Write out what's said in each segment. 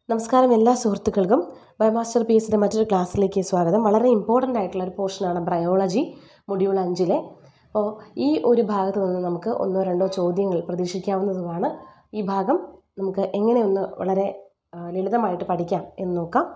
നമസ്കാരം എല്ലാ സുഹൃത്തുക്കൾക്കും ബയോമാസ്റ്റർ പി എസിൻ്റെ മറ്റൊരു ക്ലാസ്സിലേക്ക് സ്വാഗതം വളരെ ഇമ്പോർട്ടൻ്റ് ആയിട്ടുള്ള ഒരു പോർഷനാണ് ബയോളജി മൊഡ്യൂൾ അഞ്ചിലെ അപ്പോൾ ഈ ഒരു ഭാഗത്ത് നിന്ന് നമുക്ക് ഒന്നോ രണ്ടോ ചോദ്യങ്ങൾ പ്രതീക്ഷിക്കാവുന്നതുമാണ് ഈ ഭാഗം നമുക്ക് എങ്ങനെ ഒന്ന് വളരെ ആ, ലളിതമായിട്ട് പഠിക്കാം എന്ന് നോക്കാം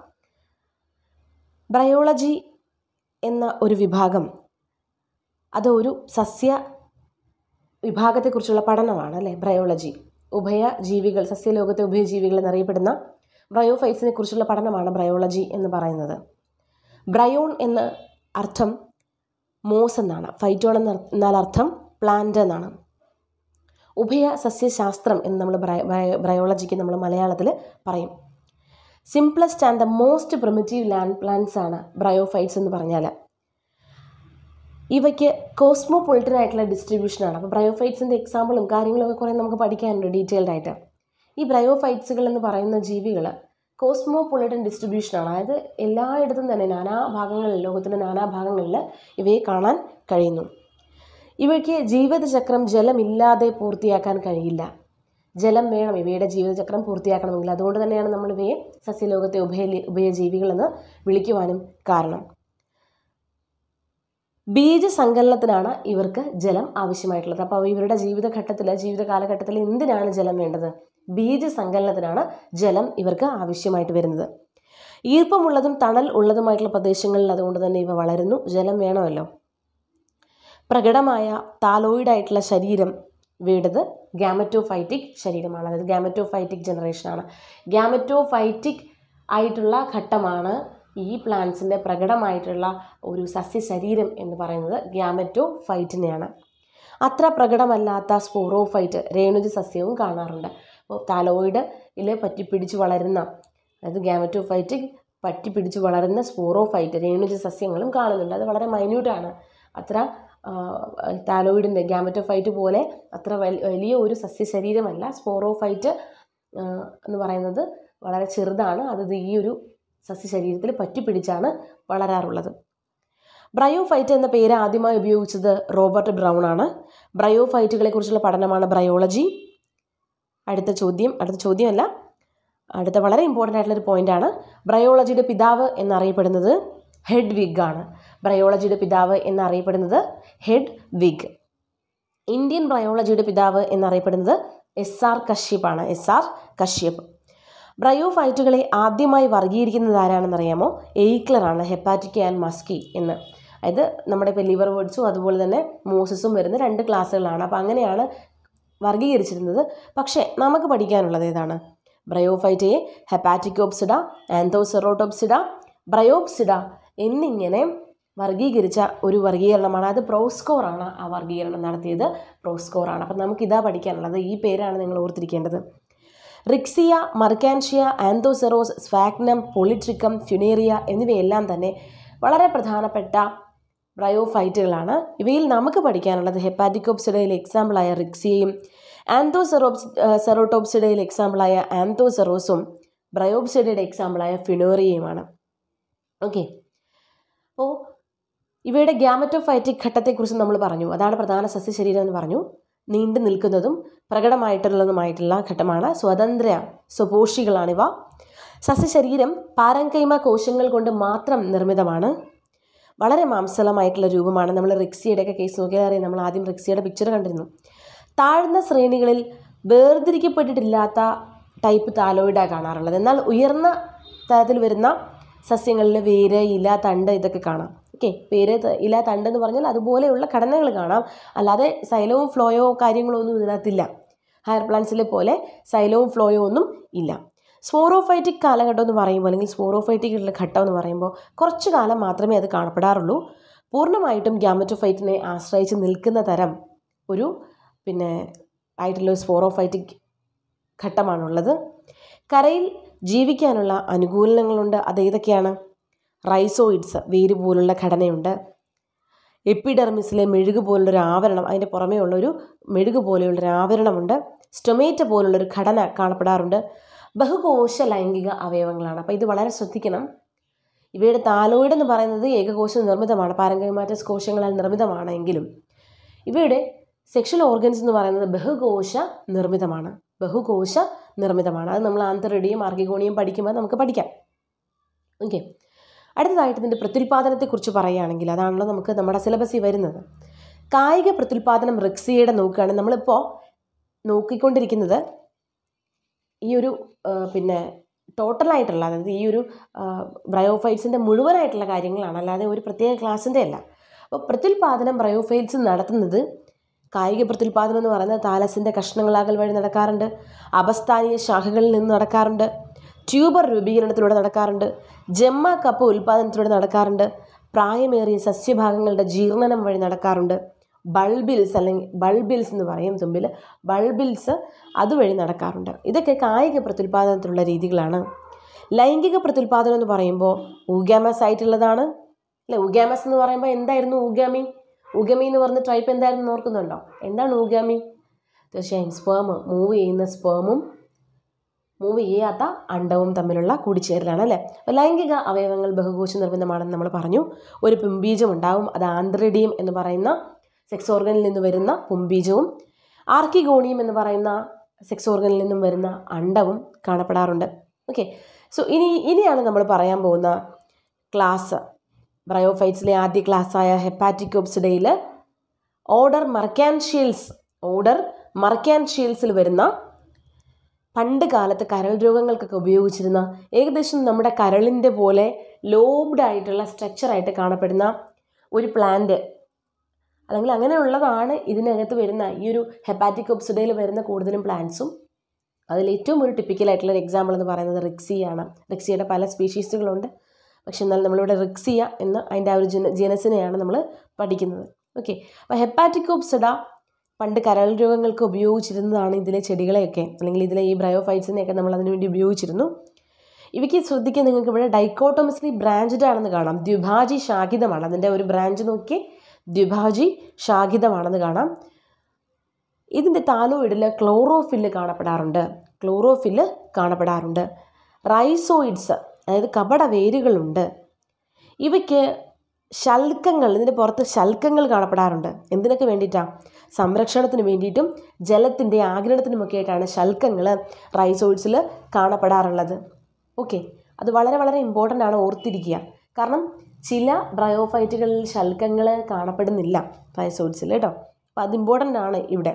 ബയോളജി എന്ന ഒരു വിഭാഗം അത് ഒരു സസ്യ വിഭാഗത്തെക്കുറിച്ചുള്ള പഠനമാണ് അല്ലേ ബയോളജി ഉഭയ ജീവികൾ സസ്യലോകത്തെ ഉഭയജീവികൾ എന്നറിയപ്പെടുന്ന ബ്രയോഫൈറ്റ്സിനെ കുറിച്ചുള്ള പഠനമാണ് ബയോളജി എന്ന് പറയുന്നത് ബ്രയോൺ എന്ന അർത്ഥം മോസ് എന്നാണ് ഫൈറ്റോൺ എന്ന എന്നാൽ അർത്ഥം പ്ലാന്റ് എന്നാണ് ഉഭയ സസ്യശാസ്ത്രം എന്ന് നമ്മൾ ബ്രയ- ബ്രയ- ബയോളജിക്ക് നമ്മൾ മലയാളത്തിൽ പറയും simplest and the most primitive land plants ആണ് ബ്രയോഫൈറ്റ്സ് എന്ന് പറഞ്ഞാൽ ഇവയ്ക്ക് കോസ്മോപൊളിറ്റൻ ആയിട്ടുള്ള ഡിസ്ട്രിബ്യൂഷനാണ് അപ്പോൾ ബ്രയോഫൈറ്റ്സിൻ്റെ എക്സാമ്പിളും കാര്യങ്ങളും ഒക്കെ കുറേ നമുക്ക് പഠിക്കാനുണ്ട് ഡീറ്റെയിൽഡ് ആയിട്ട് ഈ ബ്രയോഫൈറ്റ്സുകൾ എന്ന് പറയുന്ന ജീവികൾ കോസ്മോപൊളിറ്റൻ ഡിസ്ട്രിബ്യൂഷനാണ് അതായത് എല്ലായിടത്തും തന്നെ നാനാ ഭാഗങ്ങളിൽ ലോകത്തിൻ്റെ നാനാ ഭാഗങ്ങളിൽ ഇവയെ കാണാൻ കഴിയുന്നു ഇവയ്ക്ക് ജീവിതചക്രം ജലമില്ലാതെ പൂർത്തിയാക്കാൻ കഴിയില്ല ജലം വേണം ഇവയുടെ ജീവിതചക്രം പൂർത്തിയാക്കണമെങ്കിൽ അതുകൊണ്ട് തന്നെയാണ് നമ്മൾ ഇവയെ സസ്യലോകത്തെ ഉഭയ ഉഭയജീവികളെന്ന് വിളിക്കുവാനും കാരണം ബീജസങ്കലനത്തിനാണ് ഇവർക്ക് ജലം ആവശ്യമായിട്ടുള്ളത് അപ്പോൾ ഇവരുടെ ജീവിതഘട്ടത്തിൽ ജീവിത കാലഘട്ടത്തിൽ എന്തിനാണ് ജലം വേണ്ടത് ബീജസങ്കലനത്തിനാണ് ജലം ഇവർക്ക് ആവശ്യമായിട്ട് വരുന്നത് ഈർപ്പമുള്ളതും തണൽ ഉള്ളതുമായിട്ടുള്ള പ്രദേശങ്ങളിൽ അതുകൊണ്ട് തന്നെ ഇവ വളരുന്നു ജലം വേണമല്ലോ പ്രകടമായ താലോയിഡായിട്ടുള്ള ശരീരം ഇവയുടേത് ഗാമറ്റോഫൈറ്റിക് ശരീരമാണ് അതായത് ഗാമറ്റോഫൈറ്റിക് ജനറേഷനാണ് ഗാമറ്റോഫൈറ്റിക് ആയിട്ടുള്ള ഘട്ടമാണ് ഈ പ്ലാന്റ്സിൻ്റെ പ്രകടമായിട്ടുള്ള ഒരു സസ്യ ശരീരം എന്ന് പറയുന്നത് ഗ്യാമറ്റോഫൈറ്റിനെയാണ് അത്ര പ്രകടമല്ലാത്ത സ്പോറോഫൈറ്റ് രേണുജ സസ്യവും കാണാറുണ്ട് അപ്പോൾ താലോയിഡിൽ പറ്റിപ്പിടിച്ച് വളരുന്ന അതായത് ഗ്യാമറ്റോഫൈറ്റിക് പറ്റിപ്പിടിച്ച് വളരുന്ന സ്പോറോഫൈറ്റ് രേണുജ സസ്യങ്ങളും കാണുന്നുണ്ട് അത് വളരെ മൈന്യൂട്ടാണ് അത്ര താലോയിഡിൻ്റെ ഗ്യാമറ്റോഫൈറ്റ് പോലെ അത്ര വലി- വലിയ ഒരു സസ്യ ശരീരമല്ല സ്പോറോഫൈറ്റ് ആ, എന്ന് പറയുന്നത് വളരെ ചെറുതാണ് അത് ദേ ഈ ഒരു സസ്യ ശരീരത്തിൽ പറ്റിപ്പിടിച്ചാണ് വളരാറുള്ളത് ബ്രയോഫൈറ്റ് എന്ന പേര് ആദ്യമായി ഉപയോഗിച്ചത് റോബർട്ട് ബ്രൗൺ ആണ് ബ്രയോഫൈറ്റുകളെ കുറിച്ചുള്ള പഠനമാണ് ബ്രയോളജി അടുത്ത ചോദ്യം അടുത്ത ചോദ്യമല്ല അടുത്ത വളരെ ഇമ്പോർട്ടൻ്റ് ആയിട്ടുള്ള ഒരു പോയിന്റാണ് ബ്രയോളജിയുടെ പിതാവ് എന്നറിയപ്പെടുന്നത് ഹെഡ് വിഗ് ആണ് ബ്രയോളജിയുടെ പിതാവ് എന്നറിയപ്പെടുന്നത് ഹെഡ് വിഗ് ഇന്ത്യൻ ബ്രയോളജിയുടെ പിതാവ് എന്നറിയപ്പെടുന്നത് എസ് ആർ കശ്യപാണ് എസ് ആർ കശ്യപ് ബ്രയോഫൈറ്റുകളെ ആദ്യമായി വർഗീകരിക്കുന്നത് ആരാണെന്നറിയാമോ എയ്ക്ലറാണ് ഹെപ്പാറ്റിക്ക ആൻഡ് മസ്കി എന്ന് അതായത് നമ്മുടെ ഇപ്പോൾ ലിവർ വേർഡ്സും അതുപോലെ തന്നെ മോസസും വരുന്ന രണ്ട് ക്ലാസ്സുകളാണ് അപ്പോൾ അങ്ങനെയാണ് വർഗീകരിച്ചിരുന്നത് പക്ഷേ നമുക്ക് പഠിക്കാനുള്ളത് ഏതാണ് ബ്രയോഫൈറ്റയെ ഹെപ്പാറ്റിക്കോപ്സിഡ ആന്തോസെറോട്ടോപ്സിഡ ബ്രയോപ്സിഡ എന്നിങ്ങനെ വർഗീകരിച്ച ഒരു വർഗീകരണമാണ് അത് പ്രോസ്കോറാണ് ആ വർഗീകരണം നടത്തിയത് പ്രോസ്കോറാണ് അപ്പം നമുക്ക് ഇതാ പഠിക്കാനുള്ളത് ഈ പേരാണ് നിങ്ങൾ ഓർത്തിരിക്കേണ്ടത് റിക്സിയ മർക്കാൻഷ്യ ആന്തോസെറോസ് സ്വാഗ്നം പൊളിട്രിക്കം ഫ്യുനേറിയ എന്നിവയെല്ലാം തന്നെ വളരെ പ്രധാനപ്പെട്ട ബ്രയോഫൈറ്റുകളാണ് ഇവയിൽ നമുക്ക് പഠിക്കാനുള്ളത് ഹെപ്പാറ്റിക്കോപ്സിഡയിൽ എക്സാമ്പിളായ റിക്സിയയും ആന്തോസെറോപ്സ് സെറോട്ടോപ്സിഡയിൽ എക്സാമ്പിളായ ആന്തോസെറോസും ബ്രയോപ്സിഡയുടെ എക്സാമ്പിളായ ഫിനോറിയയുമാണ് ഓക്കെ അപ്പോൾ ഇവയുടെ ഗ്യാമറ്റോഫൈറ്റിക് ഘട്ടത്തെക്കുറിച്ച് നമ്മൾ പറഞ്ഞു അതാണ് പ്രധാന സസ്യശരീരം എന്ന് പറഞ്ഞു നീണ്ടു നിൽക്കുന്നതും പ്രകടമായിട്ടുള്ളതുമായിട്ടുള്ള ഘട്ടമാണ് സ്വതന്ത്ര സ്വപോഷികളാണിവ സസ്യശരീരം പാരങ്കൈമ കോശങ്ങൾ കൊണ്ട് മാത്രം നിർമ്മിതമാണ് വളരെ മാംസളമായിട്ടുള്ള രൂപമാണ് നമ്മൾ റിക്സിയുടെയൊക്കെ കേസ് നോക്കിയാൽ അറിയാം നമ്മൾ ആദ്യം റിക്സിയുടെ പിക്ചർ കണ്ടിരുന്നു താഴ്ന്ന ശ്രേണികളിൽ വേർതിരിക്കപ്പെട്ടിട്ടില്ലാത്ത ടൈപ്പ് താലോയിഡാണ് കാണാറുള്ളത് എന്നാൽ ഉയർന്ന തരത്തിൽ വരുന്ന സസ്യങ്ങളിൽ വേര് ഇല തണ്ട് ഇതൊക്കെ കാണാം ഓക്കെ വേര് ത- ഇല തണ്ട് എന്ന് പറഞ്ഞാൽ അതുപോലെയുള്ള ഘടനകൾ കാണാം അല്ലാതെ സൈലവും ഫ്ലോയോ കാര്യങ്ങളോ ഒന്നും ഇതിനകത്തില്ല ഹയർ പ്ലാന്റ്സിലെ പോലെ സൈലവും ഫ്ലോയോ ഒന്നും ഇല്ല സ്പോറോഫൈറ്റിക് കാലഘട്ടം എന്ന് പറയുമ്പോൾ അല്ലെങ്കിൽ സ്പോറോഫൈറ്റിക് ഘട്ടം എന്ന് പറയുമ്പോൾ കുറച്ചു കാലം മാത്രമേ അത് കാണപ്പെടാറുള്ളൂ പൂർണ്ണമായിട്ടും ഗ്യാമറ്റോഫൈറ്റിനെ ആശ്രയിച്ച് നിൽക്കുന്ന തരം ഒരു പിന്നെ ആയിട്ടുള്ള ഒരു സ്പോറോഫൈറ്റിക് ഘട്ടമാണുള്ളത് കരയിൽ ജീവിക്കാനുള്ള അനുകൂലനങ്ങളുണ്ട് അത് ഏതൊക്കെയാണ് റൈസോയിഡ്സ് വേര് പോലുള്ള ഘടനയുണ്ട് എപ്പിഡെർമിസിലെ മെഴുക് പോലുള്ളൊരു ആവരണം അതിൻ്റെ പുറമേ ഉള്ളൊരു മെഴുക് പോലെയുള്ളൊരു ആവരണമുണ്ട് സ്റ്റൊമേറ്റ പോലുള്ളൊരു ഘടന കാണപ്പെടാറുണ്ട് ബഹുകോശ ലൈംഗിക അവയവങ്ങളാണ് അപ്പോൾ ഇത് വളരെ ശ്രദ്ധിക്കണം ഇവയുടെ താലോയിഡ് എന്ന് പറയുന്നത് ഏകകോശ നിർമ്മിതമാണ് പാരങ്കൈമാറ്റസ് കോശങ്ങളാൽ നിർമ്മിതമാണെങ്കിലും ഇവയുടെ സെക്ഷൽ ഓർഗൻസ് എന്ന് പറയുന്നത് ബഹുകോശ നിർമ്മിതമാണ് ബഹുകോശ നിർമ്മിതമാണ് അത് നമ്മൾ ആന്തറിഡിയും ആർക്കിഗോണിയും പഠിക്കുമ്പോൾ നമുക്ക് പഠിക്കാം ഓക്കെ അടുത്തതായിട്ട് ഇതിൻ്റെ പ്രത്യുൽപാദനത്തെക്കുറിച്ച് പറയുകയാണെങ്കിൽ അതാണല്ലോ നമുക്ക് നമ്മുടെ സിലബസിൽ വരുന്നത് കായിക പ്രത്യുൽപാദനം റിക്സിയുടെ നോക്കുകയാണെങ്കിൽ നമ്മളിപ്പോൾ നോക്കിക്കൊണ്ടിരിക്കുന്നത് ഈ ഒരു ആ, പിന്നെ ടോട്ടലായിട്ടുള്ള അതായത് ഈ ഒരു ബ്രയോഫൈറ്റ്സിൻ്റെ മുഴുവനായിട്ടുള്ള കാര്യങ്ങളാണ് അല്ലാതെ ഒരു പ്രത്യേക ക്ലാസ്സിൻ്റെ അല്ല അപ്പോൾ പ്രത്യുൽപാദനം ബ്രയോഫൈറ്റ്സ് നടത്തുന്നത് കായിക പ്രത്യുൽപാദനം എന്ന് പറയുന്നത് താലസിൻ്റെ കഷ്ണങ്ങളാകൽ വഴി നടക്കാറുണ്ട് അപസ്ഥാനീയ ശാഖകളിൽ നിന്ന് നടക്കാറുണ്ട് ട്യൂബർ രൂപീകരണത്തിലൂടെ നടക്കാറുണ്ട് ജമ്മ കപ്പ് ഉൽപാദനത്തിലൂടെ നടക്കാറുണ്ട് പ്രായമേറിയ സസ്യഭാഗങ്ങളുടെ ജീർണനം വഴി നടക്കാറുണ്ട് ബൾബിൽസ് അല്ലെങ്കിൽ ബൾബിൽസ് എന്ന് പറയും തുമ്പിൽ ബൾബിൽസ് അതുവഴി നടക്കാറുണ്ട് ഇതൊക്കെ കായിക പ്രത്യുൽപാദനത്തിലുള്ള രീതികളാണ് ലൈംഗിക പ്രത്യുൽപാദനം എന്ന് പറയുമ്പോൾ ഊഗാമസ് ആയിട്ടുള്ളതാണ് അല്ലെ ഊഗാമസ് എന്ന് പറയുമ്പോൾ എന്തായിരുന്നു ഊഗാമി ഊഗമി എന്ന് പറഞ്ഞ ടൈപ്പ് എന്തായിരുന്നു എന്ന് ഓർക്കുന്നുണ്ടോ എന്താണ് ഊഗാമി തീർച്ചയായും സ്പേം മൂവ് ചെയ്യുന്ന സ്പേമും മൂവ് ചെയ്യാത്ത അണ്ടവും തമ്മിലുള്ള കൂടിച്ചേരലാണ് അല്ലേ അപ്പോൾ ലൈംഗിക അവയവങ്ങൾ ബഹുകോശ നിർബന്ധമാണെന്ന് നമ്മൾ പറഞ്ഞു ഒരു പുംബീജം ഉണ്ടാവും അത് ആന്ത്രിഡിയം എന്ന് പറയുന്ന സെക്സ് ഓർഗനിൽ നിന്ന് വരുന്ന പുംബീജവും ആർക്കിഗോണിയം എന്ന് പറയുന്ന സെക്സ് ഓർഗനിൽ നിന്നും വരുന്ന അണ്ടവും കാണപ്പെടാറുണ്ട് ഓക്കെ സോ ഇനി ഇനിയാണ് നമ്മൾ പറയാൻ പോകുന്ന ക്ലാസ് ബ്രയോഫൈറ്റ്സിലെ ആദ്യ ക്ലാസ്സായ ഹെപ്പാറ്റിക്കോപ്സിഡയിൽ ഓർഡർ മർക്കാൻഷ്യൽസ് ഓർഡർ മർക്കാൻഷ്യൽസിൽ വരുന്ന പണ്ട് കാലത്ത് കരൾ രോഗങ്ങൾക്കൊക്കെ ഉപയോഗിച്ചിരുന്ന ഏകദേശം നമ്മുടെ കരളിൻ്റെ പോലെ ലോബ്ഡ് ആയിട്ടുള്ള സ്ട്രക്ചറായിട്ട് കാണപ്പെടുന്ന ഒരു പ്ലാന്റ് അല്ലെങ്കിൽ അങ്ങനെയുള്ളതാണ് ഇതിനകത്ത് വരുന്ന ഈ ഒരു ഹെപ്പാറ്റിക് ഒബ്സിഡയിൽ വരുന്ന കൂടുതലും പ്ലാന്റ്സും അതിൽ ഏറ്റവും ഒരു ടിപ്പിക്കലായിട്ടുള്ള ഒരു എക്സാമ്പിൾ എന്ന് പറയുന്നത് റിക്സിയാണ് റിക്സിയുടെ പല സ്പീഷീസുകളുണ്ട് പക്ഷെ എന്നാൽ നമ്മളിവിടെ റിക്സിയ എന്ന് അതിൻ്റെ ആ ഒരു ജന ജനസിനെയാണ് നമ്മൾ പഠിക്കുന്നത് ഓക്കെ അപ്പോൾ ഹെപ്പാറ്റിക്കോപ്സിഡ പണ്ട് കരൾ രോഗങ്ങൾക്ക് ഉപയോഗിച്ചിരുന്നതാണ് ഇതിലെ ചെടികളെയൊക്കെ അല്ലെങ്കിൽ ഇതിലെ ഈ ബ്രയോഫൈറ്റ്സിനെയൊക്കെ നമ്മൾ അതിനു വേണ്ടി ഉപയോഗിച്ചിരുന്നു ഇവയ്ക്ക് ശ്രദ്ധിക്കാൻ നിങ്ങൾക്ക് ഇവിടെ ഡൈക്കോട്ടോമസ്ലി ബ്രാഞ്ചഡ് ആണെന്ന് കാണാം ദ്വിഭാജി ശാഖിതമാണ് അതിൻ്റെ ഒരു ബ്രാഞ്ച് നോക്കി ദ്വിഭാജി ശാഖിതമാണെന്ന് കാണാം ഇതിൻ്റെ താലോയിഡിൽ ക്ലോറോഫില്ല് കാണപ്പെടാറുണ്ട് ക്ലോറോഫില്ല് കാണപ്പെടാറുണ്ട് റൈസോയിഡ്സ് അതായത് കപട വേരുകളുണ്ട് ഇവയ്ക്ക് ശൽക്കങ്ങൾ ഇതിൻ്റെ പുറത്ത് ശൽക്കങ്ങൾ കാണപ്പെടാറുണ്ട് എന്തിനൊക്കെ വേണ്ടിയിട്ടാണ് സംരക്ഷണത്തിന് വേണ്ടിയിട്ടും ജലത്തിൻ്റെ ആഗിരണത്തിനുമൊക്കെ ആയിട്ടാണ് ശൽക്കങ്ങൾ റൈസോയിഡ്സിൽ കാണപ്പെടാറുള്ളത് ഓക്കെ അത് വളരെ വളരെ ഇമ്പോർട്ടൻ്റ് ആണ് ഓർത്തിരിക്കുക കാരണം ചില ബ്രയോഫൈറ്റുകളിൽ ശൽക്കങ്ങൾ കാണപ്പെടുന്നില്ല റൈസോയിഡ്സിൽ കേട്ടോ അപ്പോൾ അത് ഇമ്പോർട്ടൻ്റ് ആണ് ഇവിടെ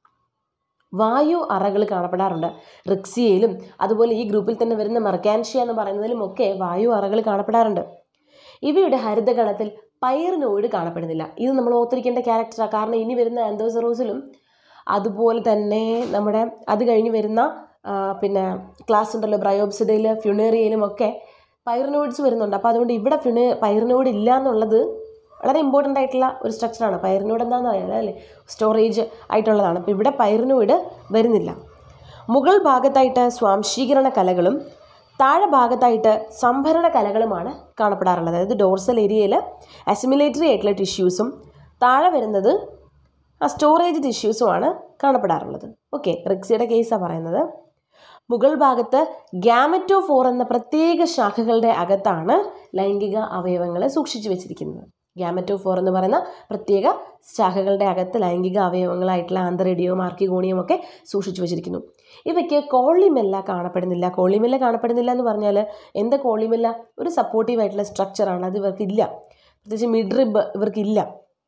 വായു അറകൾ കാണപ്പെടാറുണ്ട് റിക്സിയയിലും അതുപോലെ ഈ ഗ്രൂപ്പിൽ തന്നെ വരുന്ന മെർക്കാൻഷ്യ എന്ന് പറയുന്നതിലും ഒക്കെ വായു അറകൾ കാണപ്പെടാറുണ്ട് ഇവയുടെ ഹരിതഗണത്തിൽ പൈറിനോയിഡ് കാണപ്പെടുന്നില്ല ഇത് നമ്മൾ ഓർത്തിരിക്കേണ്ട ക്യാരക്ടറാണ് കാരണം ഇനി വരുന്ന ആൻഡോസറോസിലും അതുപോലെ തന്നെ നമ്മുടെ അത് കഴിഞ്ഞ് വരുന്ന ആ, പിന്നെ ക്ലാസ് ഉണ്ടല്ലോ ബ്രയോബ്സിഡയിൽ ഫ്യുണേറിയയിലും ഒക്കെ പൈറിനോയിഡ്സ് വരുന്നുണ്ട് അപ്പോൾ അതുകൊണ്ട് ഇവിടെ ഫ്യുണേ പൈറിനോയിഡ് ഇല്ല എന്നുള്ളത് വളരെ ഇമ്പോർട്ടൻ്റ് ആയിട്ടുള്ള ഒരു സ്ട്രക്ചറാണ് പൈറിനോയിഡ് എന്താണെന്ന് അറിയാം അല്ലേ സ്റ്റോറേജ് ആയിട്ടുള്ളതാണ് അപ്പോൾ ഇവിടെ പൈറിനോയിഡ് വരുന്നില്ല മുകൾ ഭാഗത്തായിട്ട് സ്വാംശീകരണ കലകളും താഴെ ഭാഗത്തായിട്ട് സംഭരണ കലകളുമാണ് കാണപ്പെടാറുള്ളത് അതായത് ഡോർസൽ ഏരിയയിൽ അസിമിലേറ്ററി ആയിട്ടുള്ള ടിഷ്യൂസും താഴെ വരുന്നത് ആ സ്റ്റോറേജ് ടിഷ്യൂസുമാണ് കാണപ്പെടാറുള്ളത് ഓക്കെ റിക്സിയുടെ കേസാണ് പറയുന്നത് മുകൾ ഭാഗത്ത് ഗ്യാമറ്റോഫോർ എന്ന പ്രത്യേക ശാഖകളുടെ അകത്താണ് ലൈംഗിക അവയവങ്ങളെ സൂക്ഷിച്ചു വെച്ചിരിക്കുന്നത് ഗ്യാമറ്റോഫോർ എന്ന് പറയുന്ന പ്രത്യേക ശാഖകളുടെ അകത്ത് ലൈംഗിക അവയവങ്ങളായിട്ടുള്ള ആന്തറേഡിയവും ആർക്കിഗോണിയും ഒക്കെ സൂക്ഷിച്ചു വെച്ചിരിക്കുന്നു ഇവയ്ക്ക് കോളിമെല്ല കാണപ്പെടുന്നില്ല കോളിമെല്ല കാണപ്പെടുന്നില്ല എന്ന് പറഞ്ഞാൽ എന്താ കോളിമെല്ല ഒരു സപ്പോർട്ടീവ് ആയിട്ടുള്ള സ്ട്രക്ചറാണ് അത് ഇവർക്കില്ല പ്രത്യേകിച്ച് മിഡ്രിബ് ഇവർക്കില്ല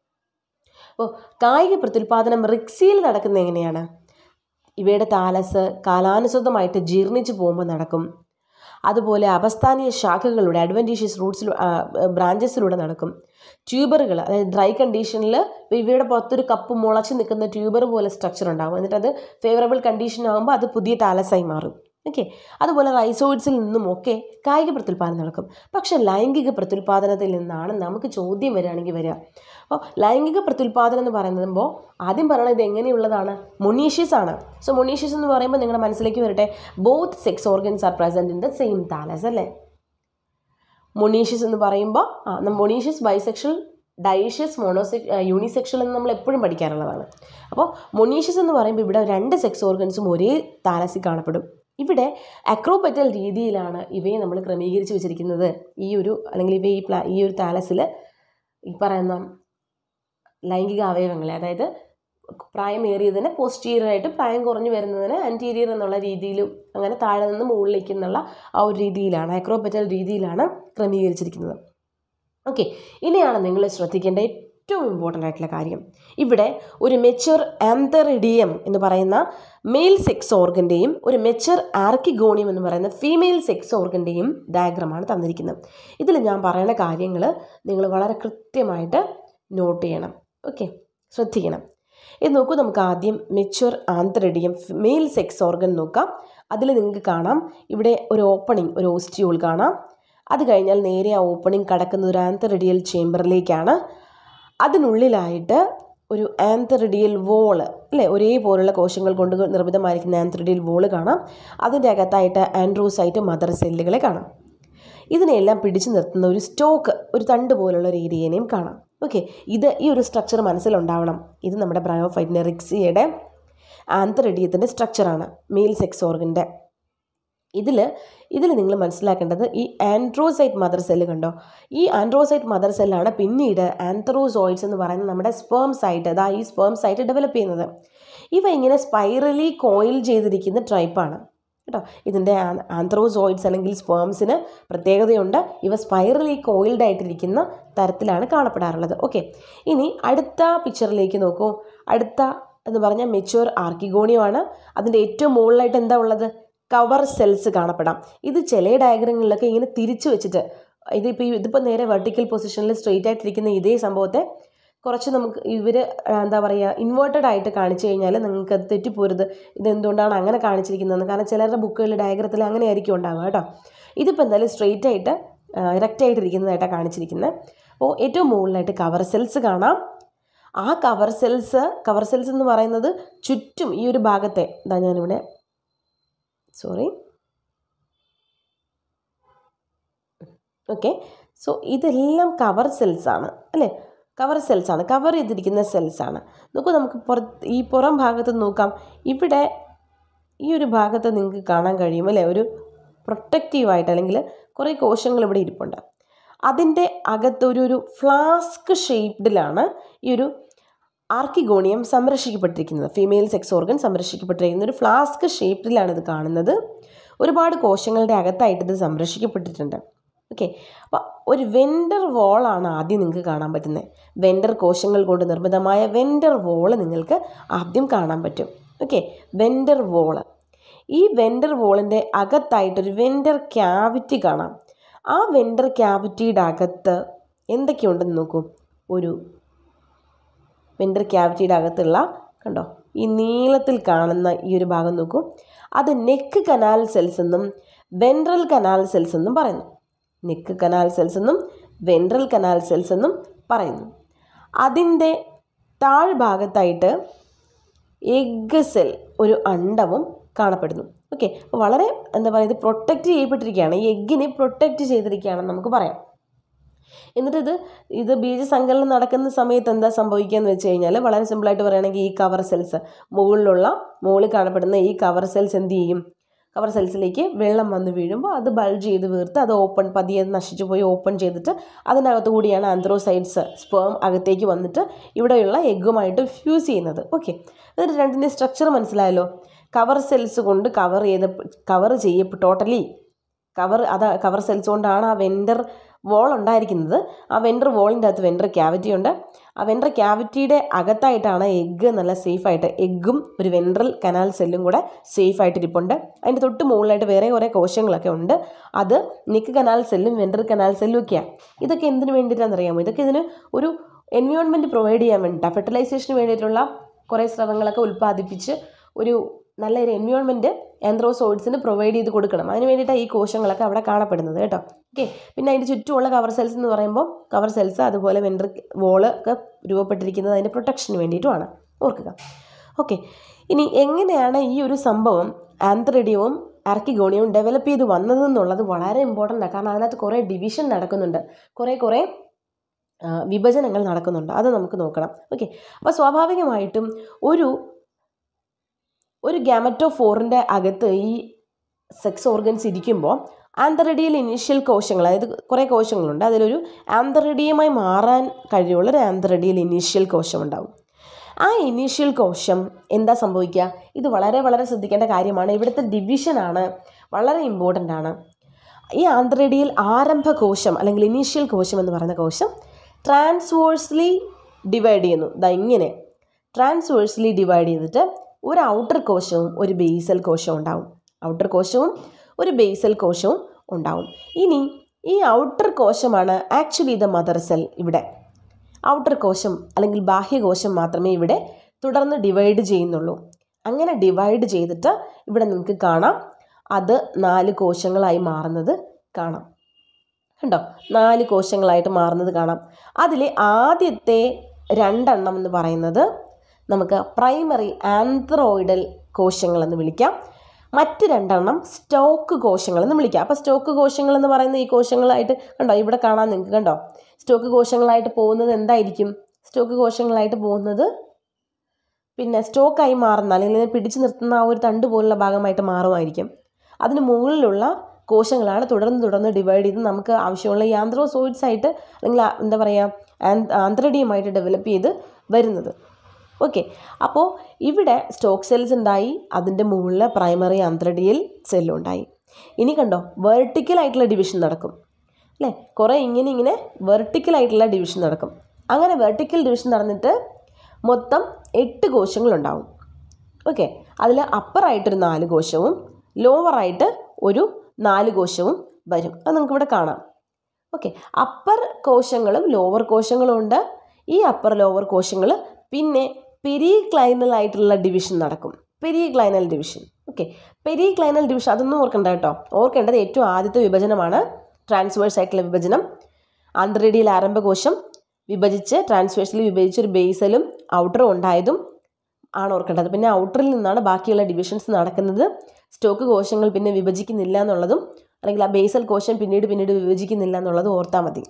അപ്പോൾ കായിക പ്രത്യുൽപാദനം റിക്സിയിൽ നടക്കുന്നത് എങ്ങനെയാണ് ഇവയുടെ താലസ് കാലാനുസൃതമായിട്ട് ജീർണിച്ച് പോകുമ്പോൾ നടക്കും അതുപോലെ അപസ്ഥാനീയ ശാഖകളുടെ അഡ്വൻറ്റീഷ്യസ് റൂട്ട്സിലൂ ബ്രാഞ്ചസിലൂടെ നടക്കും ട്യൂബറുകൾ അതായത് ഡ്രൈ കണ്ടീഷനിൽ ഇവയുടെ പുറത്തൊരു കപ്പ് മുളച്ച് നിൽക്കുന്ന ട്യൂബർ പോലെ സ്ട്രക്ചർ ഉണ്ടാകും എന്നിട്ട് അത് ഫേവറബിൾ കണ്ടീഷൻ ആകുമ്പോൾ അത് പുതിയ താലസായി മാറും ഓക്കെ അതുപോലെ റൈസോയിഡ്സിൽ നിന്നും ഒക്കെ കായിക പ്രത്യുൽപാദനം നടക്കും പക്ഷെ ലൈംഗിക പ്രത്യുൽപാദനത്തിൽ നിന്നാണ് നമുക്ക് ചോദ്യം വരികയാണെങ്കിൽ വരിക അപ്പോൾ ലൈംഗിക പ്രത്യുൽപാദനം എന്ന് പറയുമ്പോൾ ആദ്യം പറയണത് ഇത് എങ്ങനെയുള്ളതാണ് മൊണീഷ്യസ് ആണ് സോ മൊണീഷ്യസ് എന്ന് പറയുമ്പോൾ നിങ്ങളുടെ മനസ്സിലേക്ക് വരട്ടെ both sex organs are present in the same thallus അല്ലേ മൊണീഷ്യസ് എന്ന് പറയുമ്പോൾ ആ monoecious bisexual dioecious monosex unisexual എന്ന് നമ്മൾ എപ്പോഴും പഠിക്കാറുള്ളതാണ് അപ്പോൾ മൊണീഷ്യസ് എന്ന് പറയുമ്പോൾ ഇവിടെ രണ്ട് സെക്സ് ഓർഗൻസും ഒരേ താലസിൽ കാണപ്പെടും ഇവിടെ അക്രോപെറ്റൽ രീതിയിലാണ് ഇവയെ നമ്മൾ ക്രമീകരിച്ച് വെച്ചിരിക്കുന്നത് ഈ ഒരു അല്ലെങ്കിൽ ഇവ ഈ പ്ലാ ഈ ഒരു താലസിൽ ഈ പറയുന്ന ലൈംഗിക അവയവങ്ങളെ അതായത് പ്രായമേറിയതിന് പോസ്റ്റീരിയറായിട്ട് പ്രായം കുറഞ്ഞു വരുന്നതിന് ആൻറ്റീരിയർ എന്നുള്ള രീതിയിലും അങ്ങനെ താഴെ നിന്ന് മുകളിലേക്ക് എന്നുള്ള ആ ഒരു രീതിയിലാണ് അക്രോപെറ്റൽ രീതിയിലാണ് ക്രമീകരിച്ചിരിക്കുന്നത് ഓക്കെ ഇനിയാണ് നിങ്ങൾ ശ്രദ്ധിക്കേണ്ട ഏറ്റവും ഇമ്പോർട്ടൻ്റ് ആയിട്ടുള്ള കാര്യം ഇവിടെ ഒരു മെച്ചുർ ആന്തറിഡിയം എന്ന് പറയുന്ന മെയിൽ സെക്സ് ഓർഗൻ്റെയും ഒരു മെച്ചുർ ആർക്കിഗോണിയം എന്ന് പറയുന്ന ഫീമെയിൽ സെക്സ് ഓർഗൻ്റെയും ഡയഗ്രമാണ് തന്നിരിക്കുന്നത് ഇതിൽ ഞാൻ പറയുന്ന കാര്യങ്ങൾ നിങ്ങൾ വളരെ കൃത്യമായിട്ട് നോട്ട് ചെയ്യണം ഓക്കെ ശ്രദ്ധിക്കണം ഇത് നോക്കൂ നമുക്ക് ആദ്യം mature antheridium male sex organ നോക്കാം അതിൽ നിങ്ങൾക്ക് കാണാം ഇവിടെ ഒരു ഓപ്പണിംഗ് ഒരു ഓസ്റ്റിയോൾ കാണാം അത് കഴിഞ്ഞാൽ നേരെ ആ ഓപ്പണിംഗ് കടക്കുന്ന ഒരു ആന്തറിഡിയൽ ചേംബറിലേക്കാണ് അതിനുള്ളിലായിട്ട് ഒരു ആന്തറിഡിയൽ വോള് അല്ലേ ഒരേപോലുള്ള കോശങ്ങൾ കൊണ്ട് നിർമ്മിതമായിരിക്കുന്ന ആന്തറിഡിയൽ വോള് കാണാം അതിൻ്റെ അകത്തായിട്ട് ആൻഡ്രോസൈറ്റ് മദർ സെല്ലുകളെ കാണാം ഇതിനെല്ലാം പിടിച്ചു നിർത്തുന്ന ഒരു സ്റ്റോക്ക് ഒരു തണ്ട് പോലുള്ള ഒരു ഏരിയനെയും കാണാം ഓക്കെ ഇത് ഈ ഒരു സ്ട്രക്ചർ മനസ്സിലുണ്ടാവണം ഇത് നമ്മുടെ ബ്രയോഫൈറ്റിൻ്റെ റിക്സിയുടെ ആന്തറിഡിയത്തിൻ്റെ സ്ട്രക്ചറാണ് മെയിൽ സെക്സ് ഓർഗൻ്റെ ഇതിൽ ഇതിൽ നിങ്ങൾ മനസ്സിലാക്കേണ്ടത് ഈ ആൻഡ്രോസൈറ്റ് മദർ സെല്ല് കണ്ടോ ഈ ആൻഡ്രോസൈറ്റ് മദർ സെല്ലാണ് പിന്നീട് ആന്ത്രോസോയിഡ്സ് എന്ന് പറയുന്ന നമ്മുടെ സ്പേം സൈറ്റ് അതാ ഈ സ്പേം സൈറ്റ് ഡെവലപ്പ് ചെയ്യുന്നത് ഇവ ഇങ്ങനെ സ്പൈറലി കോയിൽ ചെയ്തിരിക്കുന്ന ട്രൈപ്പാണ് കേട്ടോ ഇതിൻ്റെ ആന്ത്രോസോയിഡ്സ് അല്ലെങ്കിൽ സ്പേംസിന് പ്രത്യേകതയുണ്ട് ഇവ സ്പൈറലി കോയിൽഡ് ആയിട്ടിരിക്കുന്ന തരത്തിലാണ് കാണപ്പെടാറുള്ളത് ഓക്കെ ഇനി അടുത്ത പിക്ചറിലേക്ക് നോക്കൂ അടുത്ത എന്ന് പറഞ്ഞാൽ മെച്ചുവർ ആർക്കിഗോണിയമാണ് അതിൻ്റെ ഏറ്റവും മുകളിലായിട്ട് എന്താ ഉള്ളത് കവർ സെൽസ് കാണപ്പെടാം ഇത് ചില ഡയഗ്രങ്ങളിലൊക്കെ ഇങ്ങനെ തിരിച്ചു വെച്ചിട്ട് ഇതിപ്പോൾ ഈ ഇതിപ്പോൾ നേരെ വെർട്ടിക്കൽ പൊസിഷനിൽ സ്ട്രെയിറ്റ് ആയിട്ടിരിക്കുന്ന ഇതേ സംഭവത്തെ കുറച്ച് നമുക്ക് ഇവർ എന്താ പറയുക ഇൻവേർട്ടഡ് ആയിട്ട് കാണിച്ചു കഴിഞ്ഞാൽ നിങ്ങൾക്ക് അത് തെറ്റിപ്പോരുത് ഇതെന്തുകൊണ്ടാണ് അങ്ങനെ കാണിച്ചിരിക്കുന്നതെന്ന് കാരണം ചിലരുടെ ബുക്കുകളിൽ ഡയഗ്രത്തിൽ അങ്ങനെ ആയിരിക്കും ഉണ്ടാവുക കേട്ടോ ഇതിപ്പോൾ എന്തായാലും സ്ട്രെയിറ്റ് ആയിട്ട് ഇറക്റ്റ് ആയിട്ടിരിക്കുന്നതായിട്ടാണ് കാണിച്ചിരിക്കുന്നത് അപ്പോൾ ഏറ്റവും മുകളിലായിട്ട് കവർ സെൽസ് കാണാം ആ കവർ സെൽസ് കവർ സെൽസ് എന്ന് പറയുന്നത് ചുറ്റും ഈ ഒരു ഭാഗത്തെ ഇതാ ഞാനിവിടെ സോറി ഓക്കെ സോ ഇതെല്ലാം കവർ സെൽസ് ആണ് അല്ലേ കവർ സെൽസ് ആണ് കവർ ചെയ്തിരിക്കുന്ന സെൽസ് ആണ് നോക്കൂ നമുക്ക് പുറത്ത് ഈ പുറം ഭാഗത്ത് നോക്കാം ഇവിടെ ഈ ഒരു ഭാഗത്ത് നിങ്ങൾക്ക് കാണാൻ കഴിയും അല്ലേ ഒരു പ്രൊട്ടക്റ്റീവായിട്ട് അല്ലെങ്കിൽ കുറേ കോശങ്ങൾ ഇവിടെ ഇരിപ്പുണ്ട് അതിൻ്റെ അകത്ത് ഒരു ഒരു ഫ്ലാസ്ക് ഷേപ്ഡിലാണ് ഈ ഒരു ആർക്കിഗോണിയം സംരക്ഷിക്കപ്പെട്ടിരിക്കുന്നത് ഫീമെയിൽ സെക്സ് ഓർഗൻ സംരക്ഷിക്കപ്പെട്ടിരിക്കുന്ന ഒരു ഫ്ലാസ്ക് ഷേപ്പിലാണ് ഇത് കാണുന്നത് ഒരുപാട് കോശങ്ങളുടെ അകത്തായിട്ട് ഇത് സംരക്ഷിക്കപ്പെട്ടിട്ടുണ്ട് ഓക്കെ അപ്പോൾ ഒരു വെൻഡർ വോളാണ് ആദ്യം നിങ്ങൾക്ക് കാണാൻ പറ്റുന്നത് വെൻഡർ കോശങ്ങൾ കൊണ്ട് നിർമ്മിതമായ വെൻഡർ വോള് നിങ്ങൾക്ക് ആദ്യം കാണാൻ പറ്റും ഓക്കെ വെൻഡർ വോള് ഈ വെൻഡർ വോളിൻ്റെ അകത്തായിട്ടൊരു വെൻഡർ ക്യാവിറ്റി കാണാം ആ വെൻഡർ ക്യാവിറ്റിയുടെ അകത്ത് എന്തൊക്കെയുണ്ടെന്ന് നോക്കൂ ഒരു വെൻഡർ ക്യാവിറ്റിയുടെ അകത്തുള്ള കണ്ടോ ഈ നീളത്തിൽ കാണുന്ന ഈ ഒരു ഭാഗം നോക്കൂ അത് നെക്ക് കനാൽ സെൽസ് എന്നും വെൻട്രൽ കനാൽ സെൽസ് എന്നും പറയുന്നു നെക്ക് കനാൽ സെൽസ് എന്നും വെൻട്രൽ കനാൽ സെൽസ് എന്നും പറയുന്നു അതിൻ്റെ താഴ്ഭാഗത്തായിട്ട് എഗ് സെൽ ഒരു അണ്ടവും കാണപ്പെടുന്നു ഓക്കെ അപ്പോൾ വളരെ എന്താ പറയുക ഇത് പ്രൊട്ടക്റ്റ് ചെയ്യപ്പെട്ടിരിക്കുകയാണ് ഈ എഗ്ഗിനെ പ്രൊട്ടക്റ്റ് ചെയ്തിരിക്കുകയാണെന്ന് നമുക്ക് പറയാം എന്നിട്ട് ഇത് ഇത് ബീജസങ്കലനം നടക്കുന്ന സമയത്ത് എന്താ സംഭവിക്കുക എന്ന് വെച്ച് കഴിഞ്ഞാൽ വളരെ സിമ്പിളായിട്ട് പറയുകയാണെങ്കിൽ ഈ കവർ സെൽസ് മുകളിലുള്ള മുകളിൽ കാണപ്പെടുന്ന ഈ കവർ സെൽസ് എന്ത് ചെയ്യും കവർ സെൽസിലേക്ക് വെള്ളം വന്ന് വീഴുമ്പോൾ അത് ബൾജ് ചെയ്ത് വീർത്ത് അത് ഓപ്പൺ പതിയെ നശിച്ചു പോയി ഓപ്പൺ ചെയ്തിട്ട് അതിനകത്ത് കൂടിയാണ് ആന്ത്രോസൈഡ്സ് സ്പേം അകത്തേക്ക് വന്നിട്ട് ഇവിടെയുള്ള എഗ്ഗുമായിട്ട് ഫ്യൂസ് ചെയ്യുന്നത് ഓക്കെ എന്നിട്ട് രണ്ടിൻ്റെ സ്ട്രക്ചർ മനസ്സിലായല്ലോ കവർ സെൽസ് കൊണ്ട് കവർ ചെയ്ത് കവർ ചെയ്യപ്പെട്ട ടോട്ടലി കവർ അത് കവർ സെൽസ് കൊണ്ടാണ് ആ വെൻഡർ വോൾ ഉണ്ടായിരിക്കുന്നത് ആ വെൻഡർ വോളിൻ്റെ അകത്ത് വെൻഡർ ക്യാവിറ്റി ഉണ്ട് ആ വെൻഡർ ക്യാവിറ്റിയുടെ അകത്തായിട്ടാണ് എഗ്ഗ് നല്ല സേഫായിട്ട് എഗ്ഗും ഒരു വെൻട്രൽ കനാൽ സെല്ലും കൂടെ സേഫായിട്ട് ഇരിപ്പുണ്ട് അതിൻ്റെ തൊട്ട് മുകളിലായിട്ട് വേറെ കുറേ കോശങ്ങളൊക്കെ ഉണ്ട് അത് നിക്ക് കനാൽ സെല്ലും വെൻട്രൽ കനാൽ സെല്ലും ഒക്കെയാണ് ഇതൊക്കെ എന്തിനു വേണ്ടിയിട്ടാണെന്ന് അറിയാമോ ഇതൊക്കെ ഇതിന് ഒരു എൻവയോൺമെൻറ്റ് പ്രൊവൈഡ് ചെയ്യാൻ വേണ്ടിയിട്ടാണ് ഫെർട്ടിലൈസേഷന് വേണ്ടിയിട്ടുള്ള കുറേ സ്രവങ്ങളൊക്കെ ഉൽപ്പാദിപ്പിച്ച് ഒരു നല്ലൊരു എൻവയോൺമെൻറ്റ് ആന്ത്രോസോയിഡ്സിന് പ്രൊവൈഡ് ചെയ്ത് കൊടുക്കണം അതിന് വേണ്ടിയിട്ടാണ് ഈ കോശങ്ങളൊക്കെ അവിടെ കാണപ്പെടുന്നത് കേട്ടോ ഓക്കെ പിന്നെ അതിൻ്റെ ചുറ്റുമുള്ള കവർ സെൽസ് എന്ന് പറയുമ്പോൾ കവർ സെൽസ് അതുപോലെ വെൻട്ര വോള് ഒക്കെ രൂപപ്പെട്ടിരിക്കുന്നത് അതിൻ്റെ പ്രൊട്ടക്ഷന് വേണ്ടിയിട്ടുമാണ് ഓർക്കുക ഓക്കെ ഇനി എങ്ങനെയാണ് ഈ ഒരു സംഭവം ആന്ത്രഡിയവും ആർക്കിഗോണിയവും ഡെവലപ്പ് ചെയ്ത് വന്നതെന്നുള്ളത് വളരെ ഇമ്പോർട്ടൻ്റ് ആണ് കാരണം അതിനകത്ത് കുറേ ഡിവിഷൻ നടക്കുന്നുണ്ട് കുറേ കുറേ വിഭജനങ്ങൾ നടക്കുന്നുണ്ട് അത് നമുക്ക് നോക്കണം ഓക്കെ അപ്പോൾ സ്വാഭാവികമായിട്ടും ഒരു ഒരു ഗാമറ്റോഫോറിൻ്റെ അകത്ത് ഈ സെക്സ് ഓർഗൻസ് ഇരിക്കുമ്പോൾ ആന്തറഡിയൽ ഇനീഷ്യൽ കോശങ്ങൾ അതായത് കുറേ കോശങ്ങളുണ്ട് അതിലൊരു ആന്തറഡിയമായി മാറാൻ കഴിവുള്ള ഒരു ആന്തറഡിയൽ ഇനീഷ്യൽ കോശം ഉണ്ടാവും ആ ഇനീഷ്യൽ കോശം എന്താ സംഭവിക്കുക ഇത് വളരെ വളരെ ശ്രദ്ധിക്കേണ്ട കാര്യമാണ് ഇവിടുത്തെ ഡിവിഷനാണ് വളരെ ഇമ്പോർട്ടൻ്റ് ആണ് ഈ ആന്ത്രേഡിയൽ ആരംഭ കോശം അല്ലെങ്കിൽ ഇനീഷ്യൽ കോശം എന്ന് പറയുന്ന കോശം ട്രാൻസ്വേഴ്സ്ലി ഡിവൈഡ് ചെയ്യുന്നു ദാ ഇങ്ങനെ ട്രാൻസ്വേഴ്സ്ലി ഡിവൈഡ് ചെയ്തിട്ട് ഒരു ഔട്ടർ കോശവും ഒരു ബേസൽ കോശവും ഉണ്ടാവും ഔട്ടർ കോശവും ഒരു ബേസൽ കോശവും ഉണ്ടാവും ഇനി ഈ ഔട്ടർ കോശമാണ് ആക്ച്വലി ദ മദർ സെൽ ഇവിടെ ഔട്ടർ കോശം അല്ലെങ്കിൽ ബാഹ്യകോശം മാത്രമേ ഇവിടെ തുടർന്ന് ഡിവൈഡ് ചെയ്യുന്നുള്ളൂ അങ്ങനെ ഡിവൈഡ് ചെയ്തിട്ട് ഇവിടെ നിങ്ങൾക്ക് കാണാം അത് നാല് കോശങ്ങളായി മാറുന്നത് കാണാം കണ്ടോ നാല് കോശങ്ങളായിട്ട് മാറുന്നത് കാണാം അതിലെ ആദ്യത്തെ രണ്ടെണ്ണം എന്ന് പറയുന്നത് നമുക്ക് പ്രൈമറി ആന്ത്രോയിഡൽ കോശങ്ങൾ എന്ന് വിളിക്കാം മറ്റ് രണ്ടെണ്ണം സ്റ്റോക്ക് കോശങ്ങൾ എന്ന് വിളിക്കാം അപ്പോൾ സ്റ്റോക്ക് കോശങ്ങൾ എന്ന് പറയുന്ന ഈ കോശങ്ങളായിട്ട് കണ്ടോ ഇവിടെ കാണാൻ നിങ്ങൾക്ക് കണ്ടോ സ്റ്റോക്ക് കോശങ്ങളായിട്ട് പോകുന്നത് എന്തായിരിക്കും സ്റ്റോക്ക് കോശങ്ങളായിട്ട് പോകുന്നത് പിന്നെ സ്റ്റോക്കായി മാറുന്ന അല്ലെങ്കിൽ ഇതിനെ പിടിച്ചു നിർത്തുന്ന ആ ഒരു തണ്ട് പോലുള്ള ഭാഗമായിട്ട് മാറുമായിരിക്കും അതിന് മുകളിലുള്ള കോശങ്ങളാണ് തുടർന്ന് തുടർന്ന് ഡിവൈഡ് ചെയ്ത് നമുക്ക് ആവശ്യമുള്ള ഈ ആന്ത്രോസോയിഡ്സ് ആയിട്ട് അല്ലെങ്കിൽ ആ- എന്താ പറയുക ആന്ത്രഡിയുമായിട്ട് ഡെവലപ്പ് ചെയ്ത് വരുന്നത് ഓക്കെ അപ്പോൾ ഇവിടെ സ്റ്റോക്ക് സെൽസ് ഉണ്ടായി അതിൻ്റെ മുകളിൽ പ്രൈമറി ആന്ത്രഡിയൽ സെല്ലുണ്ടായി ഇനി കണ്ടോ വെർട്ടിക്കൽ ആയിട്ടുള്ള ഡിവിഷൻ നടക്കും അല്ലേ കുറേ ഇങ്ങനെ ഇങ്ങനെ വെർട്ടിക്കൽ ആയിട്ടുള്ള ഡിവിഷൻ നടക്കും അങ്ങനെ വെർട്ടിക്കൽ ഡിവിഷൻ നടന്നിട്ട് മൊത്തം എട്ട് കോശങ്ങളുണ്ടാവും ഓക്കെ അതിൽ അപ്പറായിട്ടൊരു നാല് കോശവും ലോവറായിട്ട് ഒരു നാല് കോശവും വരും അത് നിങ്ങൾക്ക് ഇവിടെ കാണാം ഓക്കെ അപ്പർ കോശങ്ങളും ലോവർ കോശങ്ങളും ഉണ്ട് ഈ അപ്പർ ലോവർ കോശങ്ങൾ പിന്നെ പെരിക്ലൈനൽ ആയിട്ടുള്ള ഡിവിഷൻ നടക്കും periclinal division okay periclinal division അതൊന്നും ഓർക്കണ്ട കേട്ടോ ഓർക്കേണ്ടത് ഏറ്റവും ആദ്യത്തെ വിഭജനമാണ് ട്രാൻസ്വേഴ്സ് ആയിട്ടുള്ള വിഭജനം ആന്ത്രേഡിയൽ ആരംഭകോശം വിഭജിച്ച് ട്രാൻസ്വേഴ്സിൽ വിഭജിച്ച് ഒരു ബേസലും ഔട്ടറും ഉണ്ടായതും ആണ് ഓർക്കേണ്ടത് പിന്നെ ഔട്ടറിൽ നിന്നാണ് ബാക്കിയുള്ള ഡിവിഷൻസ് നടക്കുന്നത് സ്റ്റോക്ക് കോശങ്ങൾ പിന്നെ വിഭജിക്കുന്നില്ല എന്നുള്ളതും അല്ലെങ്കിൽ ആ ബേസൽ കോശം പിന്നീട് പിന്നീട് വിഭജിക്കുന്നില്ല എന്നുള്ളതും ഓർത്താൽ മതി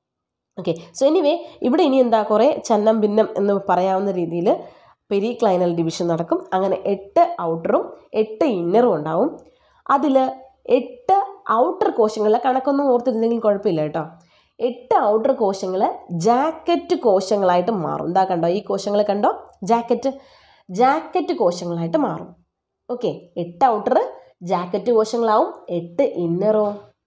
ഓക്കെ സോ എനിവേ ഇവിടെ ഇനി എന്താ കുറേ ചന്നം ഭിന്നം എന്ന് പറയാവുന്ന രീതിയിൽ പെരിക്ലൈനൽ ഡിവിഷൻ നടക്കും അങ്ങനെ എട്ട് ഔട്ടറും എട്ട് ഇന്നറും ഉണ്ടാവും അതിൽ എട്ട് ഔട്ടർ കോശങ്ങളിലെ കണക്കൊന്നും ഓർത്തിരുന്നെങ്കിൽ കുഴപ്പമില്ല കേട്ടോ എട്ട് ഔട്ടർ കോശങ്ങൾ ജാക്കറ്റ് കോശങ്ങളായിട്ട് മാറും എന്താ കണ്ടോ ഈ കോശങ്ങൾ കണ്ടോ ജാക്കറ്റ് ജാക്കറ്റ് കോശങ്ങളായിട്ട് മാറും ഓക്കെ എട്ട് ഔട്ടർ ജാക്കറ്റ് കോശങ്ങളാവും എട്ട് ഇന്നറോ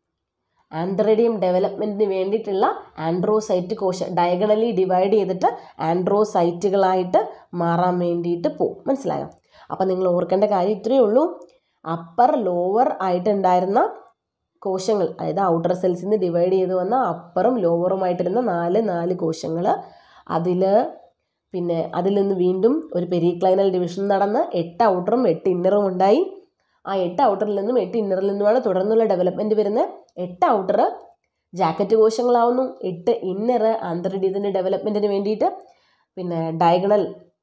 ആന്ത്രഡിയം ഡെവലപ്മെൻറ്റിന് വേണ്ടിയിട്ടുള്ള ആൻഡ്രോസൈറ്റ് കോശ ഡയഗണലി ഡിവൈഡ് ചെയ്തിട്ട് ആൻഡ്രോസൈറ്റുകളായിട്ട് മാറാൻ വേണ്ടിയിട്ട് പോകും മനസ്സിലായോ അപ്പം നിങ്ങൾ ഓർക്കേണ്ട കാര്യം ഇത്രയേ ഉള്ളൂ അപ്പർ ലോവർ ആയിട്ടുണ്ടായിരുന്ന കോശങ്ങൾ അതായത് ഔട്ടർ സെൽസിൽ നിന്ന് ഡിവൈഡ് ചെയ്ത് വന്ന അപ്പറും ലോവറുമായിട്ടിരുന്ന നാല് നാല് കോശങ്ങൾ അതിൽ പിന്നെ അതിൽ നിന്ന് വീണ്ടും ഒരു പെരിക്ലൈനൽ ഡിവിഷൻ നടന്ന് എട്ട് ഔട്ടറും എട്ട് ഇന്നറും ഉണ്ടായി ആ എട്ട് ഔട്ടറിൽ നിന്നും എട്ട് ഇന്നറിൽ നിന്നുമാണ് തുടർന്നുള്ള ഡെവലപ്മെൻറ്റ് വരുന്നത് എട്ട് ഔട്ടർ ജാക്കറ്റ് കോശങ്ങളാവുന്നു എട്ട് ഇന്നർ ആന്തരിഡീതിൻ്റെ ഡെവലപ്മെൻറ്റിന് വേണ്ടിയിട്ട് പിന്നെ ഡയഗണൽ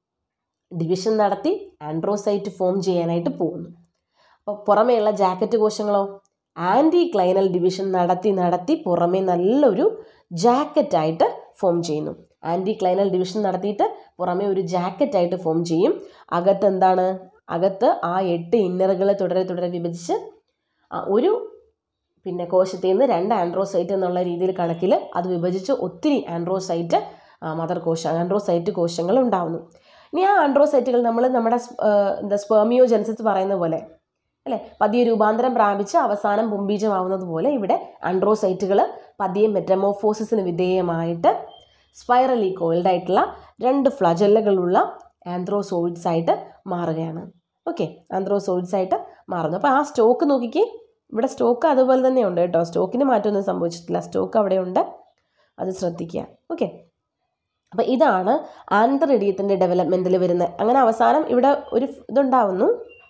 ഡിവിഷൻ നടത്തി ആൻഡ്രോസൈറ്റ് ഫോം ചെയ്യാനായിട്ട് പോകുന്നു അപ്പോൾ പുറമേയുള്ള ജാക്കറ്റ് കോശങ്ങളോ ആൻറ്റി ക്ലൈനൽ ഡിവിഷൻ നടത്തി നടത്തി പുറമേ നല്ലൊരു ജാക്കറ്റായിട്ട് ഫോം ചെയ്യുന്നു ആൻറ്റി ക്ലൈനൽ ഡിവിഷൻ നടത്തിയിട്ട് പുറമേ ഒരു ജാക്കറ്റായിട്ട് ഫോം ചെയ്യും അകത്ത് എന്താണ് അകത്ത് ആ എട്ട് ഇന്നറുകളെ തുടരെ തുടരെ വിഭജിച്ച് ആ ഒരു പിന്നെ കോശത്തിൽ നിന്ന് രണ്ട് ആൻഡ്രോസൈറ്റ് എന്നുള്ള രീതിയിൽ കണക്കിൽ അത് വിഭജിച്ച് ഒത്തിരി ആൻഡ്രോസൈറ്റ് മദർ കോശ ആൻഡ്രോസൈറ്റ് കോശങ്ങൾ ഉണ്ടാവുന്നു ഇനി ആ ആൻഡ്രോസൈറ്റുകൾ നമ്മൾ നമ്മുടെ സ്- ആ, എന്താ സ്പെർമിയോ ജെൻസിസ് പറയുന്ന പോലെ അല്ലേ പതിയെ രൂപാന്തരം പ്രാപിച്ച് അവസാനം പുംബീജമാവുന്നത് പോലെ ഇവിടെ ആൻഡ്രോസൈറ്റുകൾ പതിയെ മെറ്റമോഫോസിസിന് വിധേയമായിട്ട് സ്പൈറലി കോയിൽഡ് ആയിട്ടുള്ള രണ്ട് ഫ്ലജല്ലകളുള്ള ആന്ത്രോസോയിഡ്സ് ആയിട്ട് മാറുകയാണ് ഓക്കെ ആന്ത്രോസോയിഡ്സ് ആയിട്ട് മാറുന്നു അപ്പോൾ ആ സ്റ്റോക്ക് നോക്കിക്കേ ഇവിടെ സ്റ്റോക്ക് അതുപോലെ തന്നെ ഉണ്ട് കേട്ടോ സ്റ്റോക്കിന് മാറ്റമൊന്നും സംഭവിച്ചിട്ടില്ല സ്റ്റോക്ക് അവിടെ ഉണ്ട് അത് ശ്രദ്ധിക്കുക ഓക്കെ അപ്പോൾ ഇതാണ് ആന്ത്രിഡിയത്തിൻ്റെ ഡെവലപ്മെൻറ്റിൽ വരുന്നത് അങ്ങനെ അവസാനം ഇവിടെ ഒരു ഇതുണ്ടാവുന്നു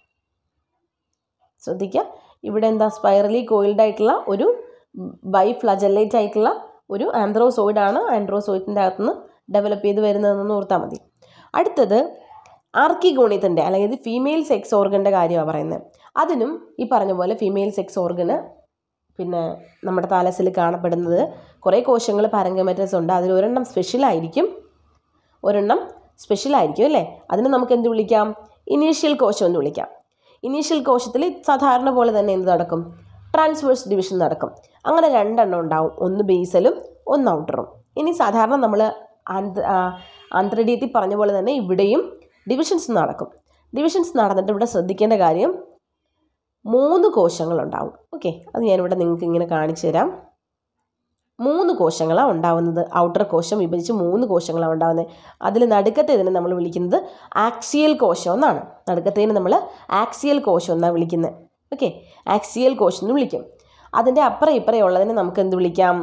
ശ്രദ്ധിക്കുക ഇവിടെ എന്താ സ്പൈറലി കോയിൽഡ് ആയിട്ടുള്ള ഒരു ബൈ ഫ്ലജല്ലേറ്റ് ആയിട്ടുള്ള ഒരു ആന്ത്രോസോയിഡാണ് ആൻഡ്രോസോയിഡിൻ്റെ അകത്തുനിന്ന് ഡെവലപ്പ് ചെയ്ത് വരുന്നതെന്ന് ഓർത്താൽ മതി അടുത്തത് ആർക്കിഗോണിയത്തിൻ്റെ അല്ലെങ്കിൽ ഫീമെയിൽ സെക്സ് ഓർഗൻ്റെ കാര്യമാണ് പറയുന്നത് അതിനും ഈ പറഞ്ഞ പോലെ ഫീമെയിൽ സെക്സ് ഓർഗന് പിന്നെ നമ്മുടെ താലസിൽ കാണപ്പെടുന്നത് കുറേ കോശങ്ങൾ പാരങ്കമറ്റസ് ഉണ്ട് അതിൽ ഒരെണ്ണം സ്പെഷ്യലായിരിക്കും ഒരെണ്ണം സ്പെഷ്യലായിരിക്കും അല്ലേ അതിന് നമുക്ക് എന്ത് വിളിക്കാം ഇനീഷ്യൽ കോശം എന്ന് വിളിക്കാം ഇനീഷ്യൽ കോശത്തിൽ സാധാരണ പോലെ തന്നെ എന്ത് നടക്കും ട്രാൻസ്വേഴ്സ് ഡിവിഷൻ നടക്കും അങ്ങനെ രണ്ടെണ്ണം ഉണ്ടാവും ഒന്ന് ബേസലും ഒന്ന് ഔട്ടറും ഇനി സാധാരണ നമ്മൾ ആന്ത്രഡീയത്തിൽ പറഞ്ഞ പോലെ തന്നെ ഇവിടെയും ഡിവിഷൻസ് നടക്കും ഡിവിഷൻസ് നടന്നിട്ട് ഇവിടെ ശ്രദ്ധിക്കേണ്ട കാര്യം മൂന്ന് കോശങ്ങളുണ്ടാവും ഓക്കെ അത് ഞാനിവിടെ നിങ്ങൾക്ക് ഇങ്ങനെ കാണിച്ചു തരാം മൂന്ന് കോശങ്ങളാണ് ഉണ്ടാവുന്നത് ഔട്ടർ കോശം വിഭജിച്ച് മൂന്ന് കോശങ്ങളാണ് ഉണ്ടാവുന്നത് അതിൽ നടുക്കത്തേതിനെ നമ്മൾ വിളിക്കുന്നത് ആക്സിയൽ കോശം എന്നാണ് നടുക്കത്തേന് നമ്മൾ ആക്സിയൽ കോശം എന്നാണ് വിളിക്കുന്നത് ഓക്കെ ആക്സിയൽ കോശം എന്ന് വിളിക്കും അതിൻ്റെ അപ്പുറം ഇപ്പുറം ഉള്ളതിനെ നമുക്ക് എന്ത് വിളിക്കാം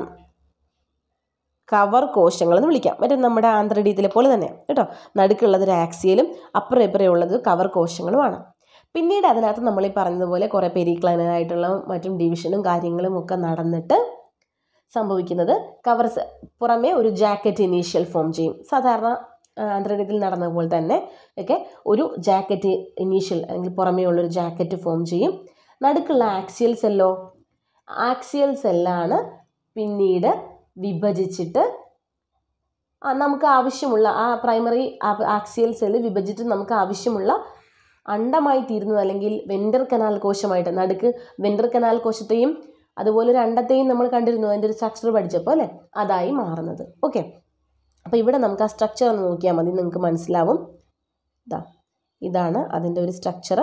കവർ കോശങ്ങൾ എന്ന് വിളിക്കാം മറ്റേ നമ്മുടെ ആന്ത്രഡീയത്തിലെ പോലെ തന്നെ കേട്ടോ നടുക്കുള്ളത് ഒരു ആക്സിയലും അപ്പുറം ഇപ്പുറം ഉള്ളത് കവർ കോശങ്ങളുമാണ് പിന്നീട് അതിനകത്ത് നമ്മൾ ഈ പറഞ്ഞതുപോലെ കുറേ പെരിക്ലൈനായിട്ടുള്ള മറ്റും ഡിവിഷനും കാര്യങ്ങളും ഒക്കെ നടന്നിട്ട് സംഭവിക്കുന്നത് കവർ പുറമേ ഒരു ജാക്കറ്റ് ഇനീഷ്യൽ ഫോം ചെയ്യും സാധാരണ ആന്ത്രഡീയത്തിൽ നടന്ന പോലെ തന്നെ ഒക്കെ ഒരു ജാക്കറ്റ് ഇനീഷ്യൽ അല്ലെങ്കിൽ പുറമേ ഉള്ളൊരു ജാക്കറ്റ് ഫോം ചെയ്യും നടുക്കുള്ള ആക്സിയൽ സെല്ലോ ആക്സിയൽ സെല്ലാണ് പിന്നീട് വിഭജിച്ചിട്ട് ആ നമുക്ക് ആവശ്യമുള്ള ആ പ്രൈമറി ആക്സിയൽ സെല്ല് വിഭജിച്ചിട്ട് നമുക്ക് ആവശ്യമുള്ള അണ്ടമായി തീരുന്നത് അല്ലെങ്കിൽ വെൻഡർ കനാൽ കോശമായിട്ട് നടുക്ക് വെൻഡർ കനാൽ കോശത്തെയും അതുപോലെ ഒരു അണ്ടത്തെയും നമ്മൾ കണ്ടിരുന്നു അതിൻ്റെ ഒരു സ്ട്രക്ചർ പഠിച്ചപ്പോൾ അല്ലേ അതായി മാറുന്നത് ഓക്കെ അപ്പോൾ ഇവിടെ നമുക്ക് ആ സ്ട്രക്ചർ ഒന്ന് നോക്കിയാൽ മതി നിങ്ങൾക്ക് മനസ്സിലാവും ഇതാ ഇതാണ് അതിൻ്റെ ഒരു സ്ട്രക്ചർ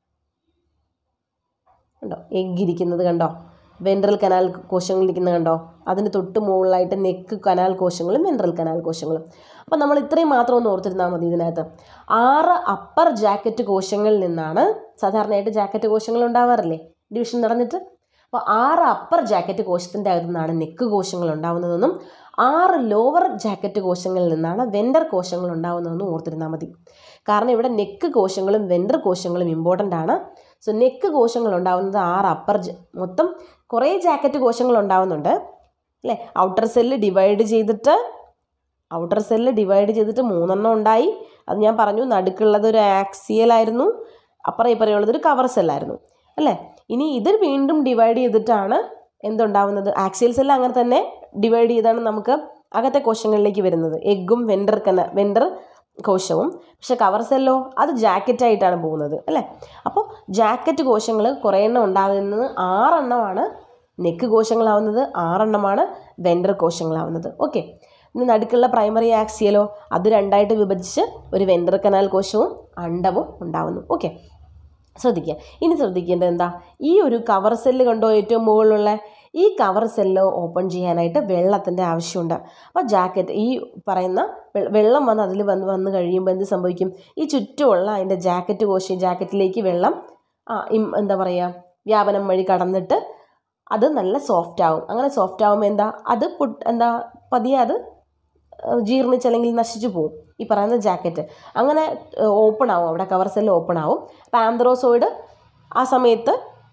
കണ്ടോ എഗ് ഇരിക്കുന്നത് കണ്ടോ വെൻട്രൽ കനാൽ കോശങ്ങൾ ഇരിക്കുന്നത് കണ്ടോ അതിന് തൊട്ട് മുകളിലായിട്ട് നെക്ക് കനാൽ കോശങ്ങളും വെൻട്രൽ കനാൽ കോശങ്ങളും അപ്പോൾ നമ്മൾ ഇത്രയും മാത്രം ഒന്ന് ഓർത്തിരുന്നാൽ മതി ഇതിനകത്ത് ആറ് അപ്പർ ജാക്കറ്റ് കോശങ്ങളിൽ നിന്നാണ് സാധാരണയായിട്ട് ജാക്കറ്റ് കോശങ്ങൾ ഉണ്ടാവാറില്ലേ ഡിവിഷൻ നടന്നിട്ട് അപ്പോൾ ആറ് അപ്പർ ജാക്കറ്റ് കോശത്തിൻ്റെ അകത്തു നിന്നാണ് നെക്ക് കോശങ്ങൾ ഉണ്ടാവുന്നതെന്നും ആറ് ലോവർ ജാക്കറ്റ് കോശങ്ങളിൽ നിന്നാണ് വെൻഡർ കോശങ്ങൾ ഉണ്ടാവുന്നതെന്നും ഓർത്തിരുന്നാൽ മതി കാരണം ഇവിടെ നെക്ക് കോശങ്ങളും വെൻഡർ കോശങ്ങളും ഇമ്പോർട്ടൻ്റ് ആണ് സോ നെക്ക് കോശങ്ങൾ ഉണ്ടാവുന്നത് ആറ് അപ്പർ മൊത്തം കുറേ ജാക്കറ്റ് കോശങ്ങൾ ഉണ്ടാവുന്നുണ്ട് അല്ലേ ഔട്ടർ സെല്ല് ഡിവൈഡ് ചെയ്തിട്ട് ഔട്ടർ സെല്ല് ഡിവൈഡ് ചെയ്തിട്ട് മൂന്നെണ്ണം ഉണ്ടായി അത് ഞാൻ പറഞ്ഞു നടുക്കുള്ളത് ഒരു ആക്സിയലായിരുന്നു അപ്പുറം ഇപ്പുറമുള്ളത് ഒരു കവർ സെല്ലായിരുന്നു അല്ലേ ഇനി ഇത് വീണ്ടും ഡിവൈഡ് ചെയ്തിട്ടാണ് എന്തുണ്ടാവുന്നത് ആക്സിയൽ സെല്ല് അങ്ങനെ തന്നെ ഡിവൈഡ് ചെയ്താണ് നമുക്ക് അകത്തെ കോശങ്ങളിലേക്ക് വരുന്നത് എഗ്ഗും വെൻഡർ കന വെൻഡർ കോശവും പക്ഷെ കവർ സെല്ലോ അത് ജാക്കറ്റായിട്ടാണ് പോകുന്നത് അല്ലേ അപ്പോൾ ജാക്കറ്റ് കോശങ്ങൾ കുറേ എണ്ണം ഉണ്ടാകുന്നത് ആറെണ്ണമാണ് നെക്ക് കോശങ്ങളാവുന്നത് ആറെണ്ണമാണ് വെൻഡർ കോശങ്ങളാവുന്നത് ഓക്കെ ഇനി നടുക്കുള്ള പ്രൈമറി ആക്സിയലോ അത് രണ്ടായിട്ട് വിഭജിച്ച് ഒരു വെൻഡർ കനാൽ കോശവും അണ്ടവും ഉണ്ടാവുന്നു ഓക്കെ ശ്രദ്ധിക്കുക ഇനി ശ്രദ്ധിക്കേണ്ടത് എന്താ ഈ ഒരു കവർ സെല്ല് കണ്ടോ ഏറ്റവും മുകളിലുള്ള ഈ കവർ സെല്ല് ഓപ്പൺ ചെയ്യാനായിട്ട് വെള്ളത്തിൻ്റെ ആവശ്യമുണ്ട് അപ്പോൾ ജാക്കറ്റ് ഈ പറയുന്ന വെള്ളം വന്ന് അതിൽ വന്ന് വന്ന് കഴിയുമ്പോൾ എന്ത് സംഭവിക്കും ഈ ചുറ്റുമുള്ള അതിൻ്റെ ജാക്കറ്റ് കോശം ജാക്കറ്റിലേക്ക് വെള്ളം ആ എന്താ പറയുക വ്യാപനം വഴി കടന്നിട്ട് അത് നല്ല സോഫ്റ്റ് ആവും അങ്ങനെ സോഫ്റ്റ് ആവുമ്പോൾ എന്താ അത് പുട്ട് എന്താ പതിയെ അത് ജീർണിച്ച് അല്ലെങ്കിൽ നശിച്ചു പോകും ഈ പറയുന്ന ജാക്കറ്റ് അങ്ങനെ ഓപ്പൺ ആവും അവിടെ കവർ സെല്ല് ഓപ്പൺ ആവും അപ്പോൾ ആന്ത്രോസോയിഡ് ആ സമയത്ത്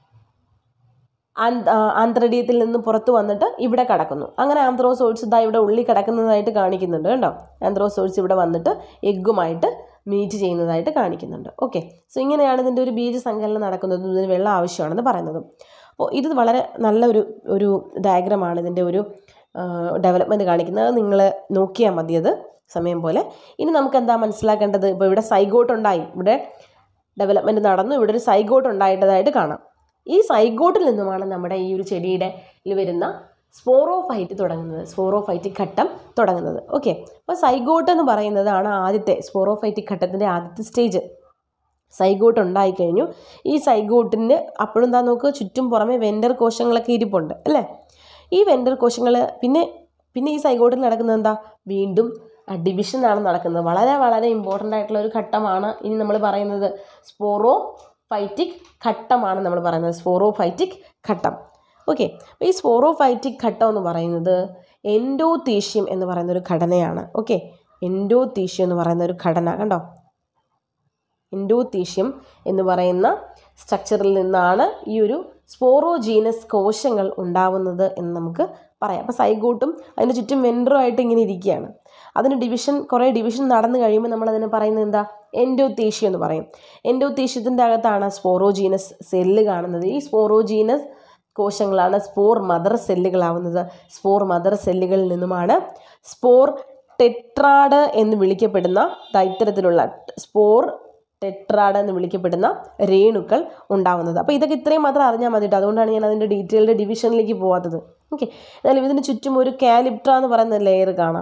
ആന്ത്രഡീയത്തിൽ നിന്ന് പുറത്ത് വന്നിട്ട് ഇവിടെ കിടക്കുന്നു അങ്ങനെ ആന്ത്രോസോയിഡ്സ് ഇതാ ഇവിടെ ഉള്ളിൽ കിടക്കുന്നതായിട്ട് കാണിക്കുന്നുണ്ട് കേട്ടോ ആന്ത്രോസോയിഡ്സ് ഇവിടെ വന്നിട്ട് എഗ്ഗുമായിട്ട് മീറ്റ് ചെയ്യുന്നതായിട്ട് കാണിക്കുന്നുണ്ട് ഓക്കെ സോ ഇങ്ങനെയാണ് ഇതിൻ്റെ ഒരു ബീജ സങ്കലനം നടക്കുന്നതും ഇതിന് വെള്ളം ആവശ്യമാണെന്ന് പറയുന്നതും അപ്പോൾ ഇത് വളരെ നല്ലൊരു ഒരു ഡയഗ്രമാണ് ഇതിൻ്റെ ഒരു ഡെവലപ്മെൻറ്റ് കാണിക്കുന്നത് നിങ്ങൾ നോക്കിയാൽ മതി അത് സമയം പോലെ ഇനി നമുക്ക് എന്താ മനസ്സിലാക്കേണ്ടത് ഇപ്പോൾ ഇവിടെ സൈഗോട്ട് ഉണ്ടായി ഇവിടെ ഡെവലപ്മെൻറ്റ് നടന്നു ഇവിടെ ഒരു സൈഗോട്ട് ഉണ്ടായിട്ടതായിട്ട് കാണാം ഈ സൈഗോട്ടിൽ നിന്നുമാണ് നമ്മുടെ ഈ ഒരു ചെടിയുടെ വരുന്ന സ്പോറോഫൈറ്റ് തുടങ്ങുന്നത് സ്പോറോഫൈറ്റിക് ഘട്ടം തുടങ്ങുന്നത് ഓക്കെ അപ്പോൾ സൈഗോട്ട് എന്ന് പറയുന്നതാണ് ആദ്യത്തെ സ്പോറോഫൈറ്റിക് ഘട്ടത്തിൻ്റെ ആദ്യത്തെ സ്റ്റേജ് സൈഗോട്ട് ഉണ്ടായിക്കഴിഞ്ഞു ഈ സൈഗോട്ടിന് അപ്പോഴും എന്താ നോക്കുക ചുറ്റും പുറമെ വെൻഡർ കോശങ്ങളൊക്കെ ഇരിപ്പുണ്ട് അല്ലേ ഈ വെൻഡർ കോശങ്ങൾ പിന്നെ പിന്നെ ഈ സൈഗോട്ടിൽ നടക്കുന്നത് എന്താ വീണ്ടും ഡിവിഷനാണ് നടക്കുന്നത് വളരെ വളരെ ഇമ്പോർട്ടൻ്റ് ആയിട്ടുള്ള ഒരു ഘട്ടമാണ് ഇനി നമ്മൾ പറയുന്നത് സ്പോറോ ഫൈറ്റിക് ഘട്ടമാണ് നമ്മൾ പറയുന്നത് സ്പോറോ ഫൈറ്റിക് ഘട്ടം ഓക്കെ അപ്പോൾ ഈ സ്പോറോ ഫൈറ്റിക് ഘട്ടം എന്ന് പറയുന്നത് എൻഡോതീഷ്യം എന്ന് പറയുന്ന ഒരു ഘടനയാണ് ഓക്കെ എൻഡോതീഷ്യം എന്ന് പറയുന്ന ഒരു ഘടന കണ്ടോ എൻഡോതീഷ്യം എന്ന് പറയുന്ന സ്ട്രക്ചറിൽ നിന്നാണ് ഈ ഒരു സ്പോറോജീനസ് കോശങ്ങൾ ഉണ്ടാവുന്നത് എന്ന് നമുക്ക് പറയാം അപ്പോൾ സൈഗോട്ടും അതിന് ചുറ്റും വെൻഡറും ആയിട്ട് ഇങ്ങനെ ഇരിക്കുകയാണ് അതിന് ഡിവിഷൻ കുറേ ഡിവിഷൻ നടന്നു കഴിയുമ്പോൾ നമ്മൾ അതിനെ പറയുന്നത് എന്താ എൻഡോതീഷ്യം എന്ന് പറയും എൻഡോതീഷ്യത്തിൻ്റെ അകത്താണ് സ്പോറോജീനസ് സെല്ല് കാണുന്നത് ഈ സ്പോറോജീനസ് കോശങ്ങളാണ് സ്പോർ മദർ സെല്ലുകളാവുന്നത് സ്പോർ മദർ സെല്ലുകളിൽ നിന്നുമാണ് സ്പോർ ടെട്രാഡ് എന്ന് വിളിക്കപ്പെടുന്ന ഇത്തരത്തിലുള്ള സ്പോർ ടെട്രാഡ് എന്ന് വിളിക്കപ്പെടുന്ന രേണുക്കൾ ഉണ്ടാവുന്നത് അപ്പോൾ ഇതൊക്കെ ഇത്രയും മാത്രം അറിഞ്ഞാൽ മതി കേട്ടോ അതുകൊണ്ടാണ് ഞാൻ അതിൻ്റെ ഡീറ്റെയിൽഡ് ഡിവിഷനിലേക്ക് പോകാത്തത് ഓക്കെ എന്നാലും ഇതിന് ചുറ്റും ഒരു കാലിപ്ട്ര എന്ന് പറയുന്ന ലെയർ കാണാം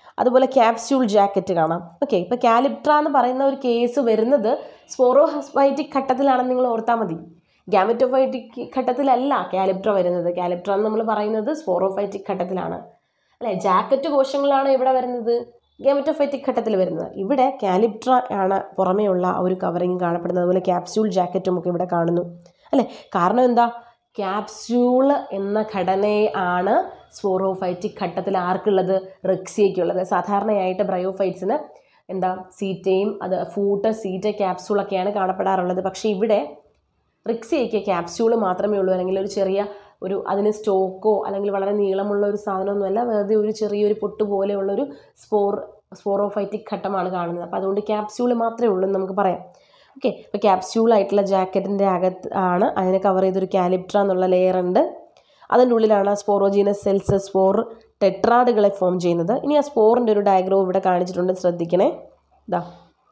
അതുപോലെ ക്യാപ്സ്യൂൾ ജാക്കറ്റ് കാണാം ഓക്കെ ഇപ്പോൾ കാലിപ്ട്ര എന്ന് പറയുന്ന ഒരു കേസ് വരുന്നത് സ്പോറോഹസ്പൈറ്റിക് ഘട്ടത്തിലാണെന്ന് നിങ്ങൾ ഓർത്താൽ മതി ഗാമറ്റോഫൈറ്റിക് ഘട്ടത്തിലല്ല കാലിപ്ട്ര വരുന്നത് കാലിപ്ട്ര എന്ന് നമ്മൾ പറയുന്നത് സ്പോറോഫൈറ്റിക് ഘട്ടത്തിലാണ് അല്ലേ ജാക്കറ്റ് കോശങ്ങളാണ് ഇവിടെ വരുന്നത് ഗാമറ്റോഫൈറ്റിക് ഘട്ടത്തിൽ വരുന്നത് ഇവിടെ കാലിപ്ട്ര ആണ് പുറമേയുള്ള ആ ഒരു കവറിങ് കാണപ്പെടുന്നത് അതുപോലെ ക്യാപ്സ്യൂൾ ജാക്കറ്റും ഒക്കെ ഇവിടെ കാണുന്നു അല്ലേ കാരണം എന്താ ക്യാപ്സ്യൂൾ എന്ന ഘടനയെ ആണ് സ്പോറോഫൈറ്റിക് ഘട്ടത്തിൽ ആർക്കുള്ളത് റെക്സിയയ്ക്കുള്ളത് സാധാരണയായിട്ട് ബ്രയോഫൈറ്റ്സിന് എന്താ സീറ്റയും അത് ഫൂട്ട് സീറ്റ ക്യാപ്സ്യൂളൊക്കെയാണ് കാണപ്പെടാറുള്ളത് പക്ഷേ ഇവിടെ റിക്സിയയ്ക്ക് ക്യാപ്സ്യൂൾ മാത്രമേ ഉള്ളൂ അല്ലെങ്കിൽ ഒരു ചെറിയ ഒരു അതിന് സ്റ്റോക്കോ അല്ലെങ്കിൽ വളരെ നീളമുള്ള ഒരു സാധനമൊന്നുമല്ല വെറുതെ ഒരു ചെറിയൊരു പൊട്ട് പോലെയുള്ളൊരു സ്പോർ സ്പോറോഫൈറ്റിക് ഘട്ടമാണ് കാണുന്നത് അപ്പോൾ അതുകൊണ്ട് ക്യാപ്സ്യൂൾ മാത്രമേ ഉള്ളൂ എന്ന് നമുക്ക് പറയാം ഓക്കെ ഇപ്പോൾ ക്യാപ്സ്യൂൾ ആയിട്ടുള്ള ജാക്കറ്റിൻ്റെ അകത്ത് ആണ് അതിനെ കവർ ചെയ്തൊരു കാലിപ്ട്ര എന്നുള്ള ലെയർ ഉണ്ട് അതിൻ്റെ ഉള്ളിലാണ് സ്പോറോജീനസ് സെൽസ് സ്പോർ ടെട്രാഡുകളെ ഫോം ചെയ്യുന്നത് ഇനി ആ സ്പോറിൻ്റെ ഒരു ഡയഗ്രാം ഇവിടെ കാണിച്ചിട്ടുണ്ട് ശ്രദ്ധിക്കണേ ഇതാ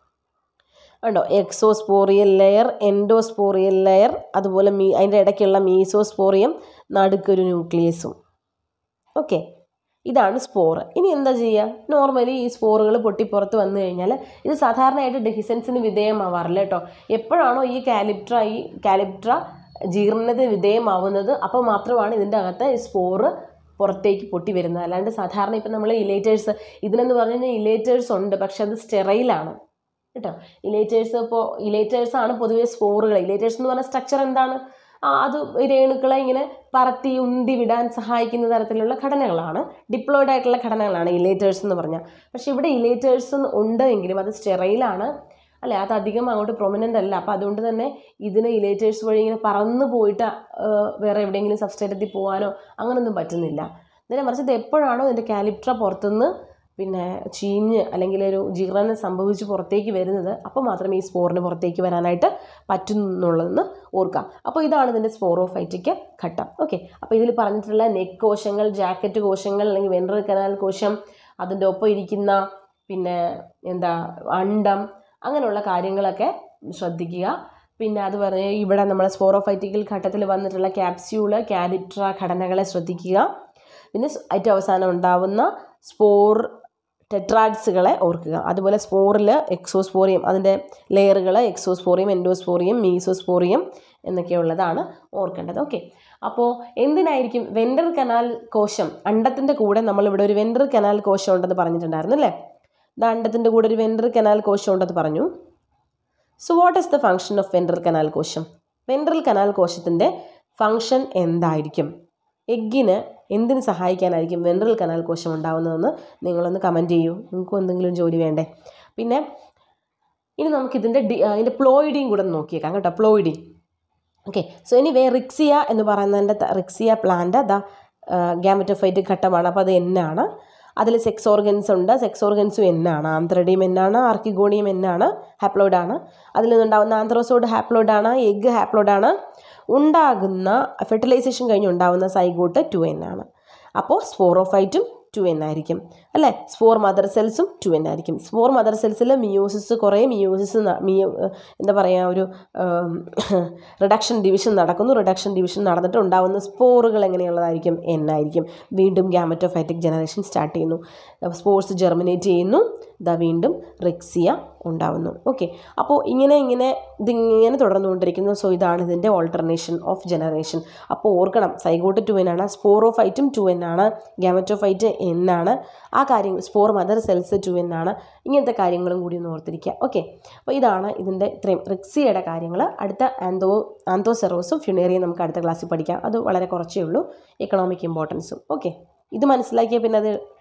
ഉണ്ടോ എക്സോസ്പോറിയൽ ലെയർ എൻഡോസ്പോറിയൽ ലെയർ അതുപോലെ മീ അതിൻ്റെ ഇടയ്ക്കുള്ള മീസോസ്പോറിയം നടുക്കൊരു ന്യൂക്ലിയസും ഓക്കെ ഇതാണ് സ്പോർ ഇനി എന്താ ചെയ്യുക നോർമലി ഈ സ്പോറുകൾ പൊട്ടിപ്പുറത്ത് വന്നു കഴിഞ്ഞാൽ ഇത് സാധാരണയായിട്ട് ഡെഹിസൻസിന് വിധേയമാവാറില്ല കേട്ടോ എപ്പോഴാണോ ഈ കാലിപ്ട്ര ഈ കാലിപ്ട്ര ജീർണത്തിന് വിധേയമാവുന്നത് അപ്പോൾ മാത്രമാണ് ഇതിൻ്റെ അകത്ത് ഈ സ്പോറ് പുറത്തേക്ക് പൊട്ടി വരുന്നത് അല്ലാണ്ട് സാധാരണ ഇപ്പം നമ്മൾ ഇലേറ്റേഴ്സ് ഇതിനെന്ന് പറഞ്ഞു കഴിഞ്ഞാൽ ഇലേറ്റേഴ്സ് ഉണ്ട് പക്ഷെ അത് സ്റ്റെറൈലാണ് കേട്ടോ ഇലേറ്റേഴ്സ് ഇപ്പോൾ ഇലേറ്റേഴ്സ് ആണ് പൊതുവേ സ്പോറുകൾ ഇലേറ്റേഴ്സ് എന്ന് പറഞ്ഞ സ്ട്രക്ചർ എന്താണ് ആ, അത് രേണുക്കളെ ഇങ്ങനെ പറത്തി ഉന്തി വിടാൻ സഹായിക്കുന്ന തരത്തിലുള്ള ഘടനകളാണ് ഡിപ്ലോയിഡ് ആയിട്ടുള്ള ഘടനകളാണ് ഇലേറ്റേഴ്സ് എന്ന് പറഞ്ഞാൽ പക്ഷേ ഇവിടെ ഇലേറ്റേഴ്സ് ഉണ്ട് എങ്കിലും അത് സ്റ്റെറൈലാണ് അല്ലെ അത് അധികം അങ്ങോട്ട് പ്രൊമിനൻ്റ് അല്ല അപ്പോൾ അതുകൊണ്ട് തന്നെ ഇതിന് ഇലേറ്റേഴ്സ് വഴി ഇങ്ങനെ പറന്ന് പോയിട്ട് ആ, വേറെ എവിടെയെങ്കിലും സബ്സ്റ്റേറ്റത്തിൽ പോകാനോ അങ്ങനൊന്നും പറ്റുന്നില്ല നേരെ മറിച്ച് ഇത് എപ്പോഴാണോ ഇതിൻ്റെ കാലിപ്ട്ര പുറത്തുനിന്ന് പിന്നെ ചീഞ്ഞ് അല്ലെങ്കിൽ ഒരു ജീർണം സംഭവിച്ച് പുറത്തേക്ക് വരുന്നത് അപ്പോൾ മാത്രമേ ഈ സ്പോറിന് പുറത്തേക്ക് വരാനായിട്ട് പറ്റുന്നുള്ളതെന്ന് ഓർക്കാം അപ്പോൾ ഇതാണ് ഇതിൻ്റെ സ്പോറോഫൈറ്റിക് ഘട്ടം ഓക്കെ അപ്പോൾ ഇതിൽ പറഞ്ഞിട്ടുള്ള നെക്ക് കോശങ്ങൾ ജാക്കറ്റ് കോശങ്ങൾ അല്ലെങ്കിൽ വെൻട്രൽ കനാൽ കോശം അതിൻ്റെ ഒപ്പം ഇരിക്കുന്ന പിന്നെ എന്താ അണ്ടം അങ്ങനെയുള്ള കാര്യങ്ങളൊക്കെ ശ്രദ്ധിക്കുക പിന്നെ അത് പറഞ്ഞ് ഇവിടെ നമ്മൾ സ്പോറോഫൈറ്റിക്കൽ ഘട്ടത്തിൽ വന്നിട്ടുള്ള ക്യാപ്സ്യൂള് കാലിട്ര ഘടനകളെ ശ്രദ്ധിക്കുക പിന്നെ സ് ഏറ്റവും അവസാനം ഉണ്ടാവുന്ന സ്പോർ ടെട്രാഡ്സുകളെ ഓർക്കുക അതുപോലെ സ്പോറിൽ എക്സോസ്പോറിയം അതിൻ്റെ ലെയറുകൾ എക്സോസ്പോറിയം എൻഡോസ്പോറിയം മീസോസ്പോറിയം എന്നൊക്കെയുള്ളതാണ് ഓർക്കേണ്ടത് ഓക്കെ അപ്പോൾ എന്തിനായിരിക്കും വെൻട്രൽ കനാൽ കോശം അണ്ടത്തിൻ്റെ കൂടെ നമ്മളിവിടെ ഒരു വെൻട്രൽ കനാൽ കോശം ഉണ്ടെന്ന് പറഞ്ഞിട്ടുണ്ടായിരുന്നു അല്ലേ ഇത് അണ്ടത്തിൻ്റെ കൂടെ ഒരു വെൻട്രൽ കനാൽ കോശം ഉണ്ടെന്ന് പറഞ്ഞു so what is the function of ventral canal കോശം വെൻട്രൽ കനാൽ കോശത്തിൻ്റെ ഫങ്ഷൻ എന്തായിരിക്കും എഗ്ഗിന് എന്തിന് സഹായിക്കാനായിരിക്കും വെൻട്രൽ കനാൽ കോശം ഉണ്ടാവുന്നതെന്ന് നിങ്ങളൊന്ന് കമൻറ്റ് ചെയ്യൂ നിങ്ങൾക്കും എന്തെങ്കിലും ജോലി വേണ്ടേ പിന്നെ ഇനി നമുക്കിതിൻ്റെ ഡി അതിൻ്റെ പ്ലോയിഡിയും കൂടെ ഒന്ന് നോക്കിയേക്കാം കേട്ടോ പ്ലോയിഡി ഓക്കെ സോ ഇനി വേ റിക്സിയ എന്ന് പറയുന്നതിൻ്റെ ത- റിക്സിയ പ്ലാന്റ് ദ ഗ്യാമറ്റോഫൈറ്റ് ഘട്ടമാണ് അപ്പോൾ അത് എന്നാണ് അതിൽ സെക്സ് ഓർഗൻസ് ഉണ്ട് സെക്സ് ഓർഗൻസും എന്നാണ് ആന്ത്രഡിയം എന്നാണ് ആർക്കിഗോണിയം എന്നാണ് ഹാപ്ലോയിഡാണ് അതിൽ നിന്നുണ്ടാകുന്ന ആന്ത്രോസോഡ് ഹാപ്ലോയിഡാണ് എഗ്ഗ് ഹാപ്ലോയിഡാണ് ഉണ്ടാകുന്ന ഫെർട്ടിലൈസേഷൻ കഴിഞ്ഞ് ഉണ്ടാകുന്ന സൈഗോട്ട് ടു എൻ ആണ് അപ്പോൾ സ്പോറോഫൈറ്റും ടു എൻ ആയിരിക്കും അല്ലേ സ്പോർ മദർ സെൽസും ടു എൻ ആയിരിക്കും സ്പോർ മദർ സെൽസിൽ മിയോസിസ് കുറേ മിയോസിസ് മിയോ എന്താ പറയുക ഒരു റിഡക്ഷൻ ഡിവിഷൻ നടക്കുന്നു റിഡക്ഷൻ ഡിവിഷൻ നടന്നിട്ട് ഉണ്ടാകുന്ന സ്പോറുകൾ എങ്ങനെയുള്ളതായിരിക്കും എൻ ആയിരിക്കും വീണ്ടും ഗ്യാമറ്റോഫൈറ്റിക് ജനറേഷൻ സ്റ്റാർട്ട് ചെയ്യുന്നു സ്പോർസ് ജെർമിനേറ്റ് ചെയ്യുന്നു ഇതാ വീണ്ടും റിക്സിയ ഉണ്ടാവുന്നു ഓക്കെ അപ്പോൾ ഇങ്ങനെ ഇങ്ങനെ ഇതിങ്ങനെ തുടർന്നുകൊണ്ടിരിക്കുന്നു സോ ഇതാണ് ഇതിൻ്റെ ഓൾട്ടർനേഷൻ ഓഫ് ജനറേഷൻ അപ്പോൾ ഓർക്കണം സൈഗോട്ട് ടു എൻ ആണ് സ്പോറോഫൈറ്റും ടു എൻ ആണ് ഗ്യാമറ്റോഫൈറ്റ് എൻ ആണ് ആ കാര്യങ്ങൾ spore mother cells two N ആണ് ഇങ്ങനത്തെ കാര്യങ്ങളും കൂടി ഒന്ന് ഓർത്തിരിക്കുക ഓക്കെ അപ്പോൾ ഇതാണ് ഇതിൻ്റെ ഇത്രയും റിക്സിയയുടെ കാര്യങ്ങൾ അടുത്ത ആന്തോ ആന്തോസെറോസും ഫ്യുണേറിയും നമുക്ക് അടുത്ത ക്ലാസ്സിൽ പഠിക്കാം അത് വളരെ കുറച്ചേ ഉള്ളൂ എക്കണോമിക് ഇമ്പോർട്ടൻസും ഓക്കെ ഇത് മനസ്സിലാക്കിയാൽ പിന്നെ അത്